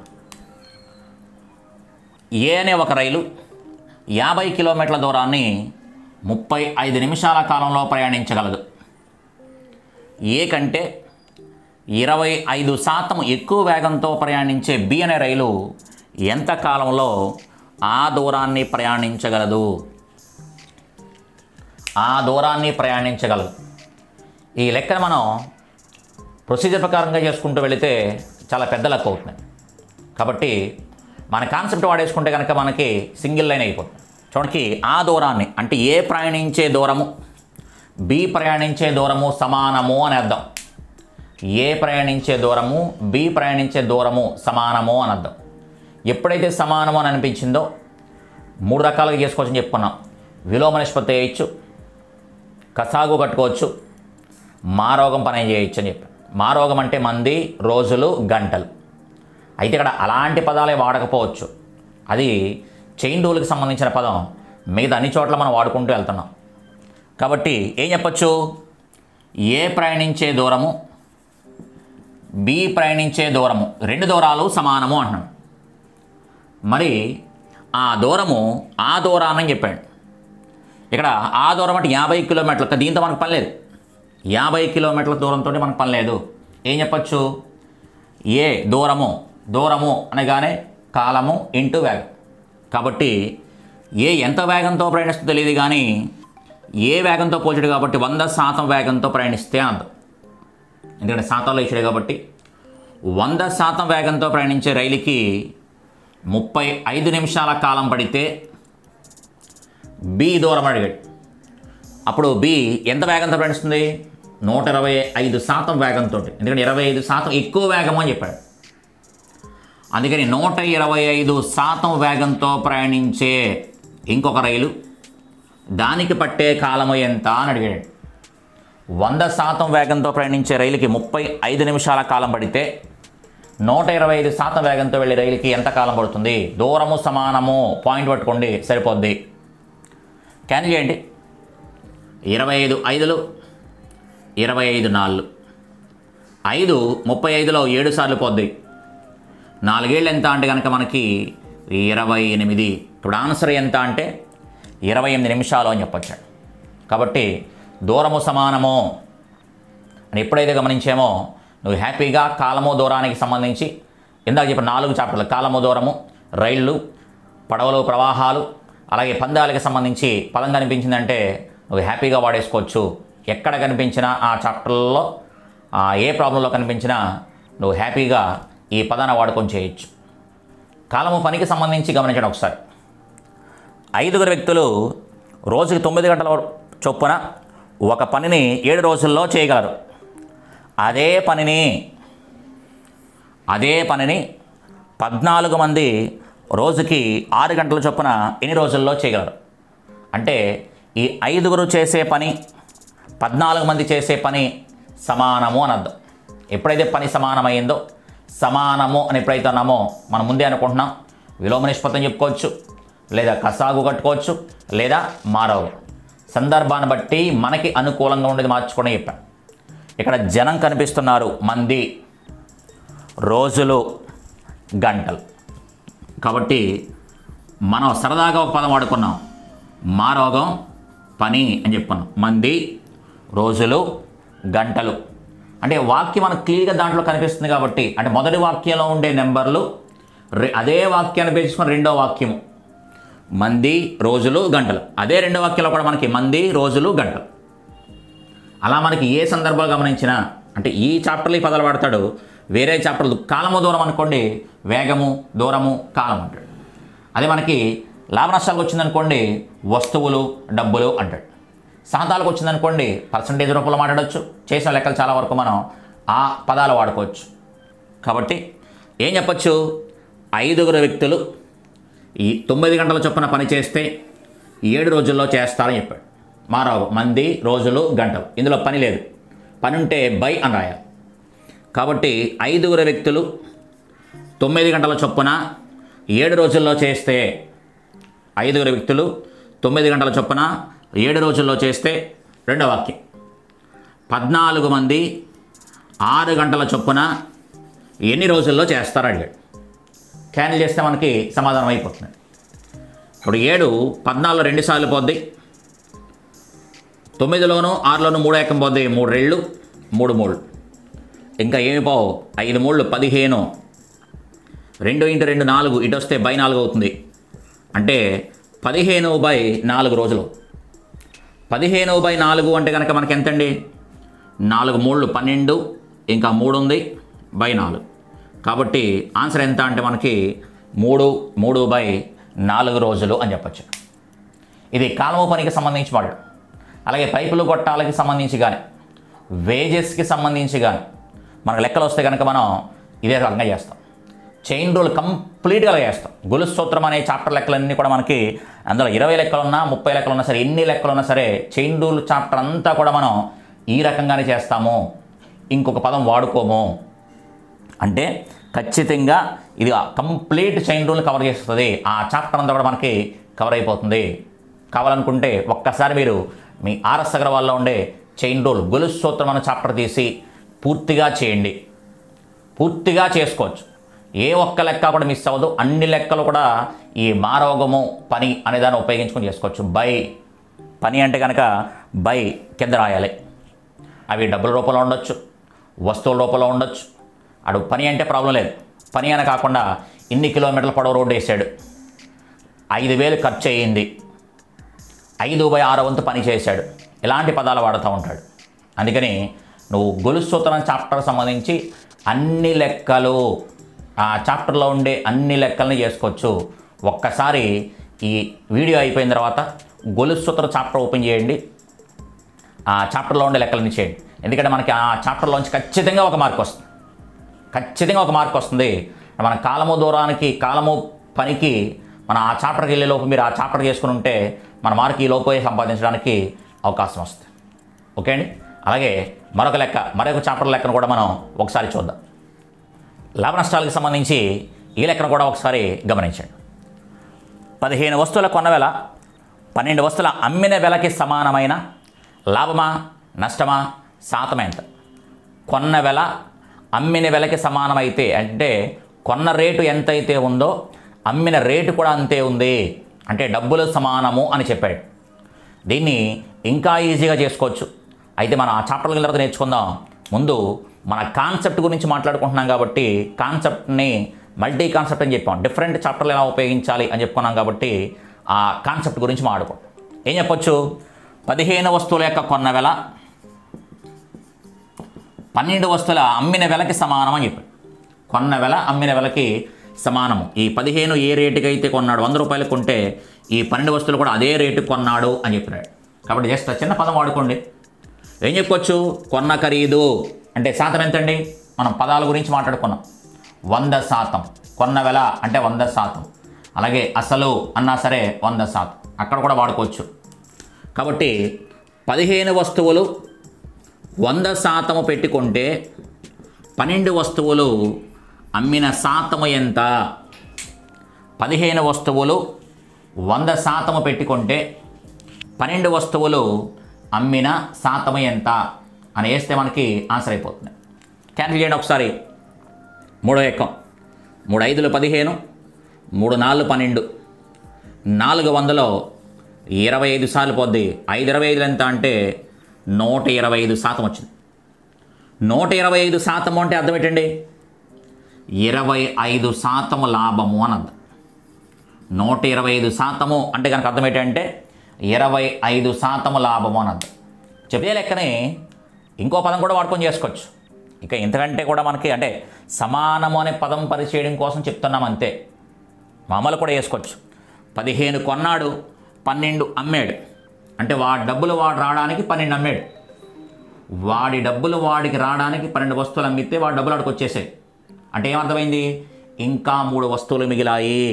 ఏ అనే ఒక రైలు యాభై కిలోమీటర్ల దూరాన్ని ముప్పై ఐదు నిమిషాల కాలంలో ప్రయాణించగలదు ఏ కంటే ఇరవై ఐదు శాతం ఎక్కువ వేగంతో ప్రయాణించే బి అనే రైలు ఎంత కాలంలో ఆ దూరాన్ని ప్రయాణించగలదు ఆ దూరాన్ని ప్రయాణించగలదు ఈ లెక్కను మనం ప్రొసీజర్ ప్రకారంగా చేసుకుంటూ వెళితే చాలా పెద్ద లెక్క అవుతుంది కాబట్టి మన కాన్సెప్ట్ వాడేసుకుంటే కనుక మనకి సింగిల్ లైన్ అయిపోతుంది చూడండి ఆ దూరాన్ని అంటే ఏ ప్రయాణించే దూరము బి ప్రయాణించే దూరము సమానము అని అర్థం ఏ ప్రయాణించే దూరము బి ప్రయాణించే దూరము సమానము అని అర్థం ఎప్పుడైతే సమానము అని అనిపించిందో మూడు రకాలుగా చేసుకోవచ్చని చెప్పుకున్నాం విలోమ నిష్పత్తి వేయచ్చు కసాగు కట్టుకోవచ్చు మారోగం పని చేయొచ్చు అని చెప్పి మారోగం అంటే మంది రోజులు గంటలు అయితే ఇక్కడ అలాంటి పదాలే వాడకపోవచ్చు అది చైన్ రూల్కి సంబంధించిన పదం మిగతా అన్ని చోట్ల మనం వాడుకుంటూ వెళ్తున్నాం కాబట్టి ఏం చెప్పచ్చు ఏ ప్రయాణించే దూరము బి ప్రయాణించే దూరము రెండు దూరాలు సమానము అంటున్నాడు మరి ఆ దూరము ఆ దూరాన్ని చెప్పాడు ఇక్కడ ఆ దూరం అంటే యాభై కిలోమీటర్లు కానీ దీంతో మనకు పని లేదు యాభై కిలోమీటర్ల దూరంతో మనకు పని లేదు ఏం చెప్పచ్చు ఏ దూరము దూరము అనగానే కాలము ఇంటూ వేగం కాబట్టి ఏ ఎంత వేగంతో ప్రయాణిస్తుందో తెలియదు కానీ ఏ వేగంతో పోల్చాడు కాబట్టి వంద శాతం వేగంతో ప్రయాణిస్తే అర్థం ఎందుకంటే శాతంలో ఇచ్చాడు కాబట్టి వంద శాతం వేగంతో ప్రయాణించే రైలుకి ముప్పై ఐదు నిమిషాల కాలం పడితే బి దూరం అడిగాడు అప్పుడు బి ఎంత వేగంతో ప్రయాణిస్తుంది నూట ఇరవై ఐదు శాతం వేగంతో ఎందుకంటే ఇరవై ఐదు శాతం ఎక్కువ వేగం అని చెప్పాడు అందుకని నూట ఇరవై ఐదు శాతం వేగంతో ప్రయాణించే ఇంకొక రైలు దానికి పట్టే కాలము ఎంత అని అడిగాడు వంద శాతం వేగంతో ప్రయాణించే రైలుకి ముప్పై ఐదు నిమిషాల కాలం పడితే నూట ఇరవై ఐదు శాతం వేగంతో వెళ్ళే రైలుకి ఎంత కాలం పడుతుంది దూరము సమానము పాయింట్ పట్టుకోండి సరిపోద్ది క్యాన్సిల్ చేయండి ఇరవై ఐదు ఐదులు ఇరవై ఐదు నాలుగు ఐదు ముప్పై ఐదులో ఏడు సార్లు పోద్ది నాలుగేళ్ళు ఎంత అంటే కనుక మనకి ఇరవై ఎనిమిది ఇప్పుడు ఆన్సర్ ఎంత అంటే ఇరవై ఎనిమిది నిమిషాలు అని చెప్పొచ్చాడు కాబట్టి దూరము సమానము అని ఎప్పుడైతే గమనించామో నువ్వు హ్యాపీగా కాలము దూరానికి సంబంధించి ఇందాక చెప్పిన నాలుగు చాప్టర్లు కాలము దూరము రైళ్ళు పడవలు ప్రవాహాలు అలాగే పందాలకి సంబంధించి పదం కనిపించిందంటే నువ్వు హ్యాపీగా వాడేసుకోవచ్చు ఎక్కడ కనిపించినా ఆ చాప్టర్లో ఆ ఏ ప్రాబ్లంలో కనిపించినా నువ్వు హ్యాపీగా ఈ పదాన్ని వాడుకొని చేయొచ్చు కాలము పనికి సంబంధించి గమనించండి ఒకసారి ఐదుగురు వ్యక్తులు రోజుకి తొమ్మిది గంటల చొప్పున ఒక పనిని ఏడు రోజుల్లో చేయగలరు అదే పనిని అదే పనిని పద్నాలుగు మంది రోజుకి ఆరు గంటల చొప్పున ఎన్ని రోజుల్లో చేయగలరు అంటే ఈ ఐదుగురు చేసే పని పద్నాలుగు మంది చేసే పని సమానము అని అర్థం ఎప్పుడైతే పని సమానమైందో సమానము అని ఎప్పుడైతే అన్నామో మనం ముందే అనుకుంటున్నాం విలోమ నిష్పత్తం చెప్పుకోవచ్చు లేదా కసాగు కట్టుకోవచ్చు లేదా మారవు సందర్భాన్ని బట్టి మనకి అనుకూలంగా ఉండేది మార్చుకొని చెప్పాను ఇక్కడ జనం కనిపిస్తున్నారు మంది రోజులు గంటలు కాబట్టి మనం సరదాగా ఒక పదం వాడుకున్నాం మారోగం పని అని చెప్పుకున్నాం మంది రోజులు గంటలు అంటే వాక్యం మనకు క్లియర్గా దాంట్లో కనిపిస్తుంది కాబట్టి అంటే మొదటి వాక్యంలో ఉండే నెంబర్లు రె- అదే వాక్యాన్ని పేర్చుకుని రెండో వాక్యము మంది రోజులు గంటలు అదే రెండో వాక్యంలో కూడా మనకి మంది రోజులు గంటలు అలా మనకి ఏ సందర్భాలు గమనించినా అంటే ఈ చాప్టర్లో ఈ పదాలు వాడతాడు వేరే చాప్టర్లు కాలము దూరం అనుకోండి వేగము దూరము కాలం అంటాడు అదే మనకి లాభ నష్టాలకు వచ్చిందనుకోండి వస్తువులు డబ్బులు అంటాడు శాతాలకు వచ్చిందనుకోండి పర్సంటేజ్ రూపంలో మాట్లాడవచ్చు చేసిన లెక్కలు చాలా వరకు మనం ఆ పదాలు వాడుకోవచ్చు కాబట్టి ఏం చెప్పచ్చు ఐదుగురు వ్యక్తులు ఈ తొమ్మిది గంటల చొప్పున పని చేస్తే ఏడు రోజుల్లో చేస్తారని చెప్పాడు మారావు మంది రోజులు గంటలు ఇందులో పని లేదు పని ఉంటే బై అని రాయాలి కాబట్టి ఐదుగురు వ్యక్తులు తొమ్మిది గంటల చొప్పున ఏడు రోజుల్లో చేస్తే ఐదుగురు వ్యక్తులు తొమ్మిది గంటల చొప్పున ఏడు రోజుల్లో చేస్తే రెండో వాక్యం పద్నాలుగు మంది ఆరు గంటల చొప్పున ఎన్ని రోజుల్లో చేస్తారో అడిగాడు క్యాన్సిల్ చేస్తే మనకి సమాధానం అయిపోతుంది ఇప్పుడు ఏడు పద్నాలుగు రెండు సార్లు పోద్ది తొమ్మిదిలోను ఆరులోను మూడు ఏకం పోద్ది మూడు రెళ్ళు మూడు మూడు ఇంకా ఏమి పోవు ఐదు మూళ్ళు పదిహేను రెండు ఇంటూ రెండు నాలుగు ఇటు వస్తే బై నాలుగు అవుతుంది అంటే పదిహేను బై నాలుగు రోజులు పదిహేను బై నాలుగు అంటే కనుక మనకి ఎంతండి నాలుగు మూళ్ళు పన్నెండు ఇంకా మూడు ఉంది బై నాలుగు కాబట్టి ఆన్సర్ ఎంత అంటే మనకి మూడు మూడు బై నాలుగు రోజులు అని చెప్పచ్చు ఇది కాలము పనికి సంబంధించి వాడు అలాగే పైపులు గొట్టాలకి సంబంధించి కానీ వేజెస్కి సంబంధించి కానీ మనకు లెక్కలు వస్తే కనుక మనం ఇదే రకంగా చేస్తాం చైన్ రూల్ కంప్లీట్గా చేస్తాం గొలుసు సూత్రం అనే చాప్టర్ లెక్కలన్నీ కూడా మనకి అందులో ఇరవై లెక్కలు ఉన్నా ముప్పై లెక్కలు ఉన్నా సరే ఎన్ని లెక్కలు ఉన్నా సరే చైన్ రూల్ చాప్టర్ అంతా కూడా మనం ఈ రకంగానే చేస్తాము ఇంకొక పదం వాడుకోము అంటే ఖచ్చితంగా ఇది కంప్లీట్ చైన్ రూల్ కవర్ చేస్తుంది ఆ చాప్టర్ అంతా కూడా మనకి కవర్ అయిపోతుంది కావాలనుకుంటే ఒక్కసారి మీరు మీ ఆర్ఎస్ అగర్వాల్లో ఉండే చైన్ రూల్ గొలుసు సూత్రం అనే చాప్టర్ తీసి పూర్తిగా చేయండి పూర్తిగా చేసుకోవచ్చు ఏ ఒక్క లెక్క కూడా మిస్ అవ్వదు అన్ని లెక్కలు కూడా ఈ మారోగము పని అనే దాన్ని ఉపయోగించుకొని చేసుకోవచ్చు బై పని అంటే కనుక బై కింద రాయాలి అవి డబ్బుల రూపంలో ఉండొచ్చు వస్తువుల రూపంలో ఉండొచ్చు అడు పని అంటే ప్రాబ్లం లేదు పని అని కాకుండా ఇన్ని కిలోమీటర్ల పొడవు రోడ్డు వేసాడు ఐదు వేలు ఖర్చు అయ్యింది ఐదు బై ఆరు వంతు పని చేశాడు ఇలాంటి పదాలు వాడుతూ ఉంటాడు అందుకని నువ్వు గొలుసు సూత్రం చాప్టర్ సంబంధించి అన్ని లెక్కలు ఆ చాప్టర్లో ఉండే అన్ని లెక్కల్ని చేసుకోవచ్చు ఒక్కసారి ఈ వీడియో అయిపోయిన తర్వాత గొలుసు సూత్ర చాప్టర్ ఓపెన్ చేయండి ఆ చాప్టర్లో ఉండే లెక్కలన్నీ చేయండి ఎందుకంటే మనకి ఆ చాప్టర్లోంచి ఖచ్చితంగా ఒక మార్క్ వస్తుంది ఖచ్చితంగా ఒక మార్క్ వస్తుంది మన కాలము దూరానికి కాలము పనికి మన ఆ చాప్టర్కి వెళ్ళే లోపు మీరు ఆ చాప్టర్ చేసుకుని ఉంటే మన మార్క్ ఈ లోపే సంపాదించడానికి అవకాశం వస్తుంది ఓకే అండి అలాగే మరొక లెక్క మరొక చాప్టర్ లెక్కను కూడా మనం ఒకసారి చూద్దాం లాభ నష్టాలకు సంబంధించి ఈ లెక్కను కూడా ఒకసారి గమనించండి పదిహేను వస్తువుల కొన్న వెల పన్నెండు వస్తువుల అమ్మిన వెలకి సమానమైన లాభమా నష్టమా శాతం ఎంత కొన్న వెల అమ్మిన వెలకి సమానమైతే అంటే కొన్న రేటు ఎంతైతే ఉందో అమ్మిన రేటు కూడా అంతే ఉంది అంటే డబ్బులు సమానము అని చెప్పాడు దీన్ని ఇంకా ఈజీగా చేసుకోవచ్చు అయితే మనం ఆ చాప్టర్ల తర్వాత నేర్చుకుందాం ముందు మన కాన్సెప్ట్ గురించి మాట్లాడుకుంటున్నాం కాబట్టి కాన్సెప్ట్ని మల్టీ కాన్సెప్ట్ అని చెప్పాం డిఫరెంట్ చాప్టర్లు ఎలా ఉపయోగించాలి అని చెప్పుకున్నాం కాబట్టి ఆ కాన్సెప్ట్ గురించి మాట్లాడుకో ఏం చెప్పొచ్చు పదిహేను వస్తువుల యొక్క కొన్న వెల పన్నెండు వస్తువుల అమ్మిన వెలకి సమానం అని చెప్పాడు కొన్న వెల అమ్మిన వెలకి సమానము ఈ పదిహేను ఏ రేటుకి అయితే కొన్నాడు వంద రూపాయలు కొంటే ఈ పన్నెండు వస్తువులు కూడా అదే రేటుకి కొన్నాడు అని చెప్పినాడు కాబట్టి జస్ట్ ఆ చిన్న పదం వాడుకోండి ఏం చెప్పుకోవచ్చు కొన్న ఖరీదు అంటే శాతం ఎంతండి మనం పదాల గురించి మాట్లాడుకున్నాం వంద శాతం కొన్న వెల అంటే వంద శాతం అలాగే అసలు అన్నా సరే వంద శాతం అక్కడ కూడా వాడుకోవచ్చు కాబట్టి పదిహేను వస్తువులు వంద శాతము పెట్టుకుంటే పన్నెండు వస్తువులు అమ్మిన శాతము ఎంత పదిహేను వస్తువులు వంద శాతము పెట్టుకుంటే పన్నెండు వస్తువులు అమ్మిన శాతము ఎంత అని వేస్తే మనకి ఆన్సర్ అయిపోతుంది క్యాన్సిల్ చేయండి ఒకసారి మూడో ఎక్కం మూడు ఐదులు పదిహేను మూడు నాలుగు పన్నెండు నాలుగు వందలో ఇరవై ఐదు సార్లు పోద్ది ఐదు ఇరవై ఐదులు ఎంత అంటే నూట ఇరవై ఐదు శాతం వచ్చింది నూట ఇరవై ఐదు శాతము అంటే అర్థం ఏంటండి ఇరవై ఐదు శాతము లాభము అని అర్థం నూట ఇరవై ఐదు శాతము అంటే కనుక అర్థం ఏంటంటే ఇరవై ఐదు శాతము లాభము అని అర్థం చెప్పే లెక్కనే ఇంకో పదం కూడా వాడుకొని చేసుకోవచ్చు ఇక ఇంతకంటే కూడా మనకి అంటే సమానము అనే పదం పరిచయం కోసం చెప్తున్నాం అంతే మామూలు కూడా వేసుకోవచ్చు పదిహేను కొన్నాడు పన్నెండు అమ్మాడు అంటే వాడి డబ్బులు వాడు రావడానికి పన్నెండు అమ్మాడు వాడి డబ్బులు వాడికి రావడానికి పన్నెండు వస్తువులు అమ్మితే వాడి డబ్బులు వాడికి వచ్చేసాయి అంటే ఏమర్థమైంది ఇంకా మూడు వస్తువులు మిగిలాయి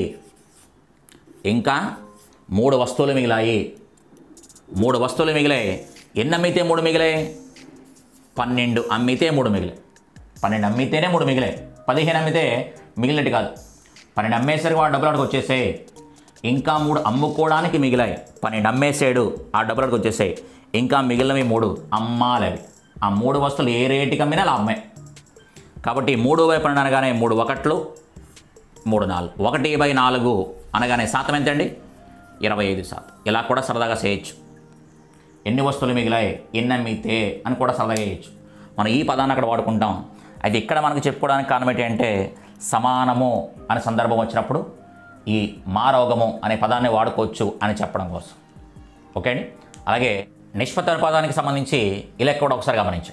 ఇంకా మూడు వస్తువులు మిగిలాయి మూడు వస్తువులు మిగిలాయి ఎన్ని అమ్మితే మూడు మిగిలాయి పన్నెండు అమ్మితే మూడు మిగిలాయి పన్నెండు అమ్మితేనే మూడు మిగిలాయి పదిహేను అమ్మితే మిగిలినట్టు కాదు పన్నెండు అమ్మేసరికి వాడు డబ్బులు అక్కడికి వచ్చేసాయి ఇంకా మూడు అమ్ముకోవడానికి మిగిలాయి పన్నెండు అమ్మేసాడు ఆ డబ్బులు అక్కడికి వచ్చేసాయి ఇంకా మిగిలినవి మూడు అమ్మాలి అవి ఆ మూడు వస్తువులు ఏ రేటుకి అమ్మినా లాభమే కాబట్టి మూడు బై పన్నెండు అనగానే మూడు ఒకట్లు మూడు నాలుగు ఒకటి బై నాలుగు అనగానే శాతం ఎంతండి ఇరవై ఐదు శాతం ఇలా కూడా సరదాగా చేయొచ్చు ఎన్ని వస్తువులు మిగిలాయి ఎన్ని అమ్మితే అని కూడా సరదాగా చేయొచ్చు మనం ఈ పదాన్ని అక్కడ వాడుకుంటాం అయితే ఇక్కడ మనకు చెప్పుకోవడానికి కారణం ఏంటంటే సమానము అనే సందర్భం వచ్చినప్పుడు ఈ మారోగము అనే పదాన్ని వాడుకోవచ్చు అని చెప్పడం కోసం ఓకే అండి అలాగే నిష్పత్తి అనుపాదానికి సంబంధించి ఇలా కూడా ఒకసారి గమనించండి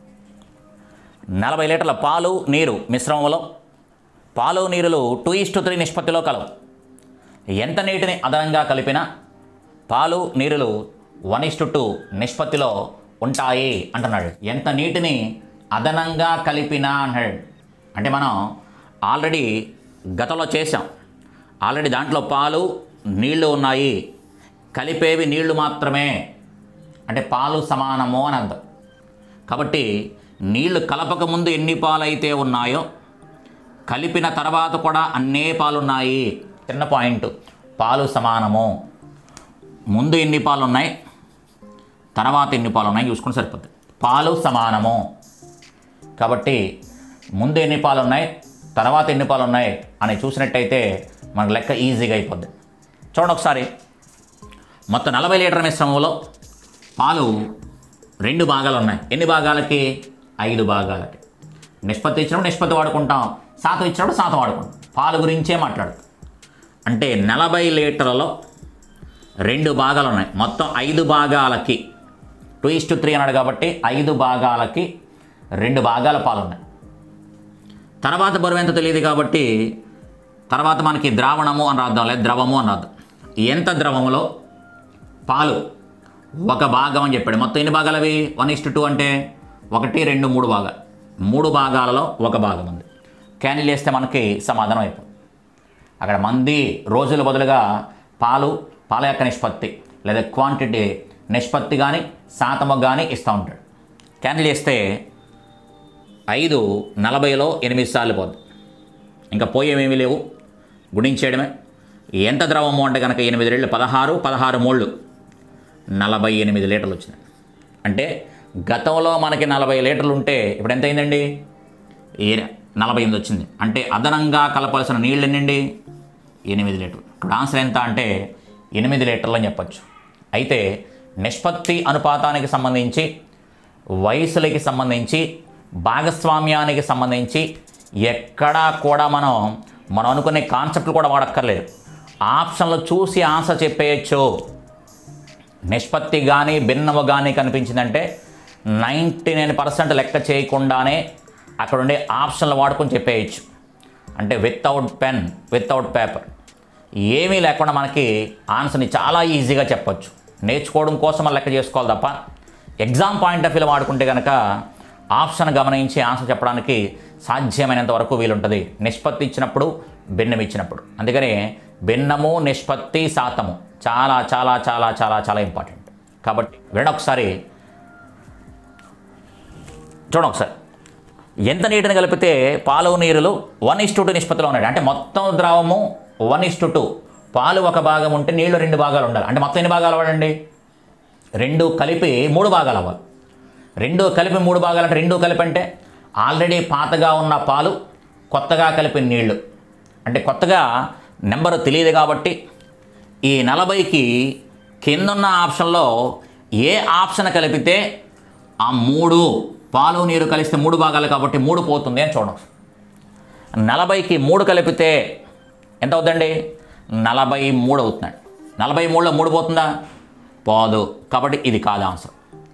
నలభై లీటర్ల పాలు నీరు మిశ్రమంలో పాలు నీరులు టూ ఇస్ టు త్రీ నిష్పత్తిలో కలవు ఎంత నీటిని అదనంగా కలిపినా పాలు నీరులు వన్ ఇస్ టు టూ నిష్పత్తిలో ఉంటాయి అంటున్నాడు ఎంత నీటిని అదనంగా కలిపినా అంటాడు అంటే మనం ఆల్రెడీ గతంలో చేసాం ఆల్రెడీ దాంట్లో పాలు నీళ్లు ఉన్నాయి కలిపేవి నీళ్లు మాత్రమే అంటే పాలు సమానము అని అర్థం కాబట్టి నీళ్లు కలపక ముందు ఎన్ని పాలు అయితే ఉన్నాయో కలిపిన తర్వాత కూడా అన్నే పాలు ఉన్నాయి చిన్న పాయింట్ పాలు సమానము ముందు ఎన్ని పాలు ఉన్నాయి తర్వాత ఎన్ని పాలు ఉన్నాయి చూసుకుని సరిపోతుంది పాలు సమానము కాబట్టి ముందు ఎన్ని పాలు ఉన్నాయి తర్వాత ఎన్ని పాలు ఉన్నాయి అని చూసినట్టయితే మనకు లెక్క ఈజీగా అయిపోద్ది చూడండి ఒకసారి మొత్తం నలభై లీటర్ మిశ్రమంలో పాలు రెండు భాగాలు ఉన్నాయి ఎన్ని భాగాలకి ఐదు భాగాలకి నిష్పత్తి ఇచ్చినప్పుడు నిష్పత్తి వాడుకుంటాం శాతం ఇచ్చినప్పుడు శాతం వాడుకుంటాం పాలు గురించే మాట్లాడు అంటే నలభై లీటర్లలో రెండు భాగాలు ఉన్నాయి మొత్తం ఐదు భాగాలకి టూ ఇస్ టు త్రీ అన్నాడు కాబట్టి ఐదు భాగాలకి రెండు భాగాల పాలు ఉన్నాయి తర్వాత బరువు ఎంత తెలియదు కాబట్టి తర్వాత మనకి ద్రావణము అని రాద్దాం లేదా ద్రవము అని రాద్దాం ఎంత ద్రవములో పాలు ఒక భాగం అని చెప్పాడు మొత్తం ఎన్ని భాగాలు అవి వన్ ఇస్ టూ అంటే ఒకటి రెండు మూడు భాగాలు మూడు భాగాలలో ఒక భాగం ఉంది క్యాన్సిల్ చేస్తే మనకి సమాధానం అయిపోతుంది అక్కడ మంది రోజుల బదులుగా పాలు పాల యొక్క నిష్పత్తి లేదా క్వాంటిటీ నిష్పత్తి కానీ శాతము కానీ ఇస్తూ ఉంటాడు క్యాన్సిల్ చేస్తే ఐదు నలభైలో ఎనిమిది సార్లు పోద్ది ఇంకా పోయేమేమీ లేవు గుణించేయడమే ఎంత ద్రవము అంటే కనుక ఎనిమిది రెళ్ళు పదహారు పదహారు మూళ్ళు నలభై ఎనిమిది లీటర్లు వచ్చినాయి అంటే గతంలో మనకి నలభై లీటర్లు ఉంటే ఇప్పుడు ఎంత అయిందండి ఏ నలభై ఎనిమిది వచ్చింది అంటే అదనంగా కలపాల్సిన నీళ్ళు ఎన్నండి ఎనిమిది లీటర్లు ఇక్కడ ఆన్సర్ ఎంత అంటే ఎనిమిది లీటర్లు అని చెప్పచ్చు అయితే నిష్పత్తి అనుపాతానికి సంబంధించి వయసులకి సంబంధించి భాగస్వామ్యానికి సంబంధించి ఎక్కడా కూడా మనం మనం అనుకునే కాన్సెప్ట్లు కూడా వాడక్కర్లేదు ఆప్షన్లు చూసి ఆన్సర్ చెప్పేయచ్చు నిష్పత్తి కానీ భిన్నము కానీ కనిపించిందంటే నైంటీ నైన్ పర్సెంట్ లెక్క చేయకుండానే అక్కడ ఉండే ఆప్షన్లు వాడుకొని చెప్పేయచ్చు అంటే వితౌట్ పెన్ వితౌట్ పేపర్ ఏమీ లేకుండా మనకి ఆన్సర్ని చాలా ఈజీగా చెప్పొచ్చు నేర్చుకోవడం కోసం మనం లెక్క చేసుకోవాలి తప్ప ఎగ్జామ్ పాయింట్ ఆఫ్ వ్యూ వాడుకుంటే కనుక ఆప్షన్ గమనించి ఆన్సర్ చెప్పడానికి సాధ్యమైనంత వరకు వీలుంటుంది నిష్పత్తి ఇచ్చినప్పుడు భిన్నం ఇచ్చినప్పుడు అందుకని భిన్నము నిష్పత్తి శాతము చాలా చాలా చాలా చాలా చాలా ఇంపార్టెంట్ కాబట్టి వినండి ఒకసారి చూడండి ఒకసారి ఎంత నీటిని కలిపితే పాలు నీరులు వన్ ఇస్ టూ నిష్పత్తిలో ఉన్నాయి అంటే మొత్తం ద్రవము వన్ ఇస్ టూ పాలు ఒక భాగం ఉంటే నీళ్లు రెండు భాగాలు ఉండాలి అంటే మొత్తం ఎన్ని భాగాలు అవ్వాలండి రెండు కలిపి మూడు భాగాలు అవ్వాలి రెండు కలిపి మూడు భాగాలు అంటే రెండు కలిపి అంటే ఆల్రెడీ పాతగా ఉన్న పాలు కొత్తగా కలిపిన నీళ్లు అంటే కొత్తగా నెంబరు తెలియదు కాబట్టి ఈ నలభైకి కిందున్న ఆప్షన్లో ఏ ఆప్షన్ కలిపితే ఆ మూడు పాలు నీరు కలిస్తే మూడు భాగాలు కాబట్టి మూడు పోతుంది అని చూడండి నలభైకి మూడు కలిపితే ఎంత అవుతుందండి నలభై మూడు అవుతున్నాయి నలభై మూడులో మూడు పోతుందా పోదు కాబట్టి ఇది కాదు ఆన్సర్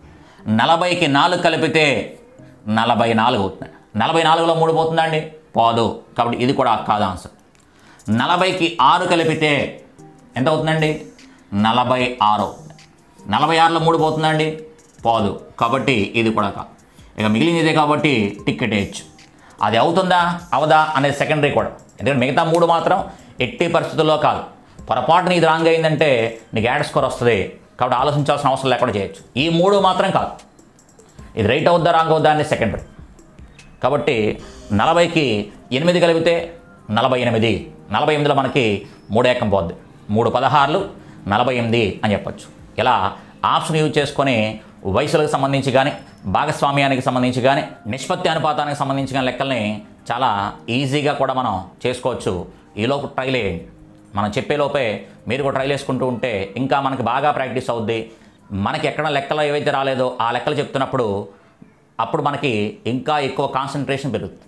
నలభైకి నాలుగు కలిపితే నలభై నాలుగు అవుతున్నాయి నలభై నాలుగులో మూడు పోతుందా అండి పోదు కాబట్టి ఇది కూడా కాదు ఆన్సర్ నలభైకి ఆరు కలిపితే ఎంత అవుతుందండి నలభై ఆరు అవుతుంది నలభై ఆరులో మూడు పోతుందండి పోదు కాబట్టి ఇది కూడా కాదు ఇక మిగిలింది ఇదే కాబట్టి టికెట్ వేయచ్చు అది అవుతుందా అవదా అనేది సెకండరీ కూడా ఎందుకంటే మిగతా మూడు మాత్రం ఎట్టి పరిస్థితుల్లో కాదు పొరపాటున ఇది రాంగ్ అయిందంటే నీకు యాడ్ స్కోర్ వస్తుంది కాబట్టి ఆలోచించాల్సిన అవసరం లేకుండా చేయొచ్చు ఈ మూడు మాత్రం కాదు ఇది రైట్ అవుద్దా రాంగ్ అవుద్దా అనేది సెకండరీ కాబట్టి నలభైకి ఎనిమిది కలిపితే నలభై ఎనిమిది నలభై ఎనిమిదిలో మనకి మూడు ఏకం పోద్ది మూడు పదహారులు నలభై ఎనిమిది అని చెప్పొచ్చు ఇలా ఆప్షన్ యూజ్ చేసుకొని వయసులకు సంబంధించి కానీ భాగస్వామ్యానికి సంబంధించి కానీ నిష్పత్తి అనుపాతానికి సంబంధించి కానీ లెక్కల్ని చాలా ఈజీగా కూడా మనం చేసుకోవచ్చు ఈలోపు ట్రైల్ వేయండి మనం చెప్పేలోపే మీరు కూడా ట్రైల్ వేసుకుంటూ ఉంటే ఇంకా మనకి బాగా ప్రాక్టీస్ అవుద్ది మనకి ఎక్కడ లెక్కలు ఏవైతే రాలేదో ఆ లెక్కలు చెప్తున్నప్పుడు అప్పుడు మనకి ఇంకా ఎక్కువ కాన్సన్ట్రేషన్ పెరుగుతుంది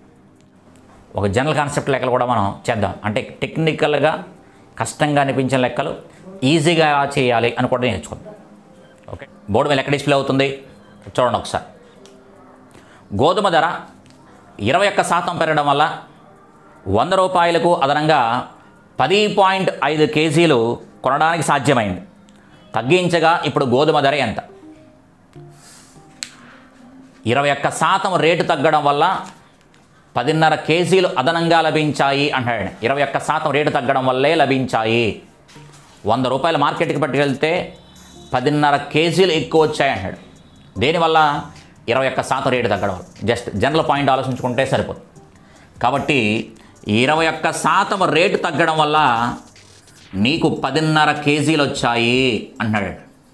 ఒక జనరల్ కాన్సెప్ట్ లెక్కలు కూడా మనం చేద్దాం అంటే టెక్నికల్గా కష్టంగా అనిపించిన లెక్కలు ఈజీగా ఎలా చేయాలి అని కూడా నేర్చుకుందాం ఓకే బోర్డు మీద లెక్క డిస్ప్లే అవుతుంది చూడండి ఒకసారి గోధుమ ధర ఇరవై ఒక్క శాతం పెరగడం వల్ల వంద రూపాయలకు అదనంగా పది పాయింట్ ఐదు కేజీలు కొనడానికి సాధ్యమైంది తగ్గించగా ఇప్పుడు గోధుమ ధర ఎంత ఇరవై ఒక్క శాతం రేటు తగ్గడం వల్ల పదిన్నర కేజీలు అదనంగా లభించాయి అంటాడు ఇరవై ఒక్క శాతం రేటు తగ్గడం వల్లే లభించాయి వంద రూపాయలు మార్కెట్కి పట్టుకెళ్తే పదిన్నర కేజీలు ఎక్కువ వచ్చాయి అంటాడు దేనివల్ల ఇరవై ఒక్క శాతం రేటు తగ్గడం వల్ల జస్ట్ జనరల్ పాయింట్ ఆలోచించుకుంటే సరిపోతుంది కాబట్టి ఇరవై ఒక్క శాతం రేటు తగ్గడం వల్ల నీకు పదిన్నర కేజీలు వచ్చాయి అంటున్నాడు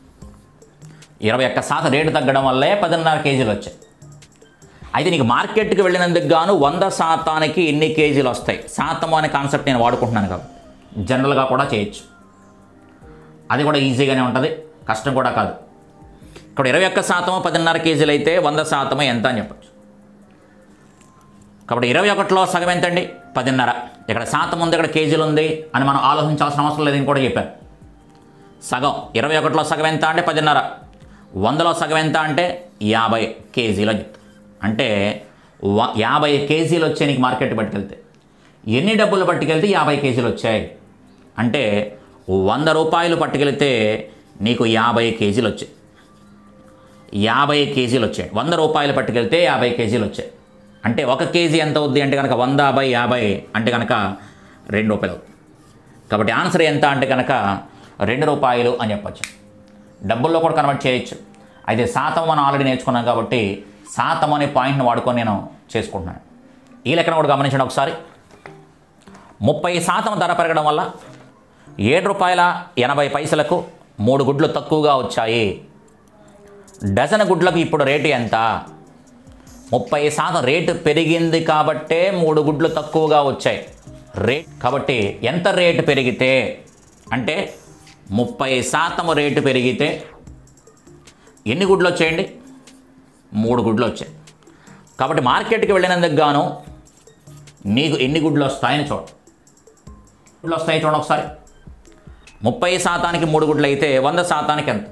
ఇరవై ఒక్క శాతం రేటు తగ్గడం వల్లే పదిన్నర కేజీలు వచ్చాయి అయితే నీకు మార్కెట్కి వెళ్ళినందుకు గాను వంద శాతానికి ఎన్ని కేజీలు వస్తాయి శాతం అనే కాన్సెప్ట్ నేను వాడుకుంటున్నాను కాబట్టి జనరల్గా కూడా చేయొచ్చు అది కూడా ఈజీగానే ఉంటుంది కష్టం కూడా కాదు ఇక్కడ ఇరవై ఒక్క శాతం పదిన్నర కేజీలు అయితే వంద శాతం ఎంత అని చెప్పచ్చు కాబట్టి ఇరవై ఒకటిలో సగం ఎంతండి పదిన్నర ఇక్కడ శాతం ఉంది ఇక్కడ కేజీలు ఉంది అని మనం ఆలోచించాల్సిన అవసరం లేదని కూడా చెప్పారు సగం ఇరవై ఒకటిలో సగం ఎంత అంటే పదిన్నర వందలో సగం ఎంత అంటే యాభై కేజీలు అని చెప్తారు అంటే వ యాభై కేజీలు వచ్చాయి నీకు మార్కెట్ పట్టుకెళ్తే ఎన్ని డబ్బులు పట్టుకెళ్తే యాభై కేజీలు వచ్చాయి అంటే వంద రూపాయలు పట్టుకెళ్తే నీకు యాభై కేజీలు వచ్చాయి యాభై కేజీలు వచ్చాయి వంద రూపాయలు పట్టుకెళ్తే యాభై కేజీలు వచ్చాయి అంటే ఒక కేజీ ఎంత అవుద్ది అంటే కనుక వంద బై యాభై అంటే కనుక రెండు రూపాయలు అవుతుంది కాబట్టి ఆన్సర్ ఎంత అంటే కనుక రెండు రూపాయలు అని చెప్పొచ్చు డబ్బుల్లో కూడా కన్వర్ట్ చేయొచ్చు అయితే శాతం మనం ఆల్రెడీ నేర్చుకున్నాం కాబట్టి శాతం అనే పాయింట్ని వాడుకొని నేను చేసుకుంటున్నాను ఈ లెక్కన కూడా గమనించండి ఒకసారి ముప్పై శాతం ధర పెరగడం వల్ల ఏడు రూపాయల ఎనభై పైసలకు మూడు గుడ్లు తక్కువగా వచ్చాయి డజన్ గుడ్లకు ఇప్పుడు రేటు ఎంత ముప్పై శాతం రేటు పెరిగింది కాబట్టే మూడు గుడ్లు తక్కువగా వచ్చాయి రేట్ కాబట్టి ఎంత రేటు పెరిగితే అంటే ముప్పై శాతం రేటు పెరిగితే ఎన్ని గుడ్లు వచ్చాయండి మూడు గుడ్లు వచ్చాయి కాబట్టి మార్కెట్కి వెళ్ళినందుకు గాను నీకు ఎన్ని గుడ్లు వస్తాయని చూడ గుడ్లు వస్తాయి చూడండి ఒకసారి ముప్పై శాతానికి మూడు గుడ్లు అయితే వంద శాతానికి ఎంత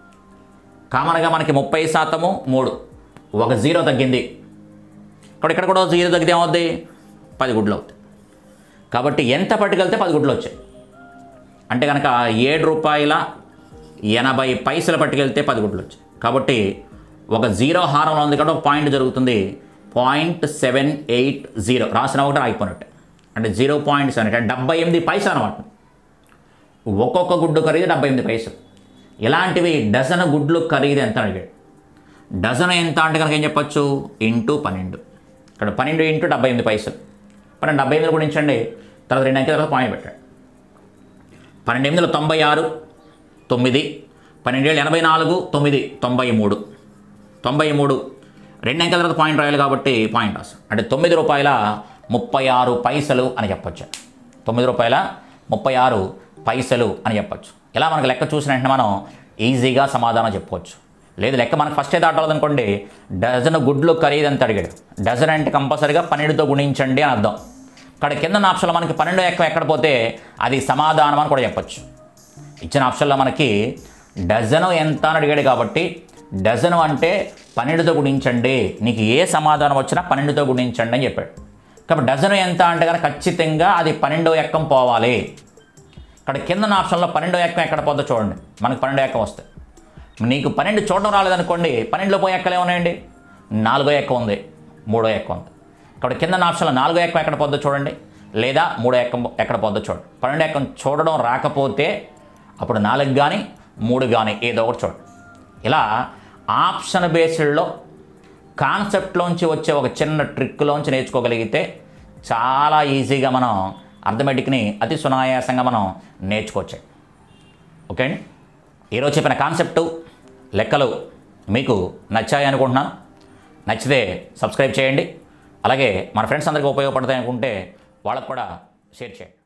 కామన్గా మనకి ముప్పై శాతము మూడు ఒక జీరో తగ్గింది ఇక్కడ ఇక్కడ కూడా జీరో తగ్గితే ఏమవుద్ది పది గుడ్లు అవుతాయి కాబట్టి ఎంత పట్టుకెళ్తే పది గుడ్లు వచ్చాయి అంటే కనుక ఏడు రూపాయల ఎనభై పైసలు పట్టుకెళ్తే పది గుడ్లు వచ్చాయి కాబట్టి ఒక జీరో హారంలో ఉంది కాబట్టి ఒక పాయింట్ జరుగుతుంది పాయింట్ సెవెన్ ఎయిట్ జీరో రాసిన ఒకటి ఆగిపోయినట్టే అంటే జీరో పాయింట్ సెవెన్ అంటే డెబ్బై ఎనిమిది పైసలు అనమాట ఒక్కొక్క గుడ్డు ఖరీదు డెబ్బై ఎనిమిది పైసలు ఇలాంటివి డజన్ గుడ్లు ఖరీదు ఎంత అని అడిగాడు డజన్ ఎంత అంటే కనుక ఏం చెప్పొచ్చు ఇంటూ పన్నెండు ఇక్కడ పన్నెండు ఇంటూ డెబ్బై ఎనిమిది పైసలు పన్నెండు డెబ్బై ఎనిమిది గుణించండి తర్వాత రెండు అంకెల తర్వాత పాయింట్ పెట్టాడు పన్నెండు ఎనిమిదిలో తొంభై ఆరు తొమ్మిది పన్నెండేళ్ళు ఎనభై నాలుగు తొమ్మిది తొంభై మూడు తొంభై మూడు రెండు అంకెల తర్వాత పాయింట్ రాయాలి కాబట్టి పాయింట్ రాస్తాం అంటే తొమ్మిది రూపాయల ముప్పై ఆరు పైసలు అని చెప్పొచ్చు తొమ్మిది రూపాయల ముప్పై ఆరు పైసలు అని చెప్పొచ్చు ఇలా మనకు లెక్క చూసిన వెంటనే మనం ఈజీగా సమాధానం చెప్పుకోవచ్చు లేదు లెక్క మనకు ఫస్ట్ అయితే అడ్డలేదు అనుకోండి డజన్ గుడ్లు ఖరీదు ఎంత అడిగాడు డజన్ అంటే కంపల్సరీగా పన్నెండుతో గుణించండి అని అర్థం ఇక్కడ కింద ఆప్షన్లో మనకి పన్నెండు ఎక్క ఎక్కడ పోతే అది సమాధానం అని కూడా చెప్పొచ్చు ఇచ్చిన ఆప్షన్లో మనకి డజను ఎంత అని అడిగాడు కాబట్టి డజను అంటే పన్నెండుతో గుణించండి నీకు ఏ సమాధానం వచ్చినా పన్నెండుతో గుణించండి అని చెప్పాడు కాబట్టి డజను ఎంత అంటే కనుక ఖచ్చితంగా అది పన్నెండో ఎక్కం పోవాలి ఇక్కడ కింద ఆప్షన్లో పన్నెండో ఎక్కం ఎక్కడ పోతుందో చూడండి మనకు పన్నెండో ఎక్కం వస్తాయి నీకు పన్నెండు చూడడం రాలేదనుకోండి పన్నెండులో పోయి ఎక్కలు ఏమున్నాయండి నాలుగో ఎక్క ఉంది మూడో ఎక్క ఉంది ఇక్కడ కింద ఆప్షన్లో నాలుగో ఎక్కం ఎక్కడ పోద్దో చూడండి లేదా మూడో ఎక్కం ఎక్కడ పోద్దో చూడండి పన్నెండు ఎక్కం చూడడం రాకపోతే అప్పుడు నాలుగు కానీ మూడు కానీ ఏదో ఒకటి చూడండి ఇలా ఆప్షన్ బేస్డ్లో కాన్సెప్ట్లోంచి వచ్చే ఒక చిన్న ట్రిక్లోంచి నేర్చుకోగలిగితే చాలా ఈజీగా మనం అర్థమెటిక్ని అతి సునాయాసంగా మనం నేర్చుకోవచ్చు ఓకే అండి ఈరోజు చెప్పిన కాన్సెప్టు లెక్కలు మీకు నచ్చాయి అనుకుంటున్నాను నచ్చితే సబ్స్క్రైబ్ చేయండి అలాగే మన ఫ్రెండ్స్ అందరికీ ఉపయోగపడతాయి అనుకుంటే వాళ్ళకు కూడా షేర్ చేయండి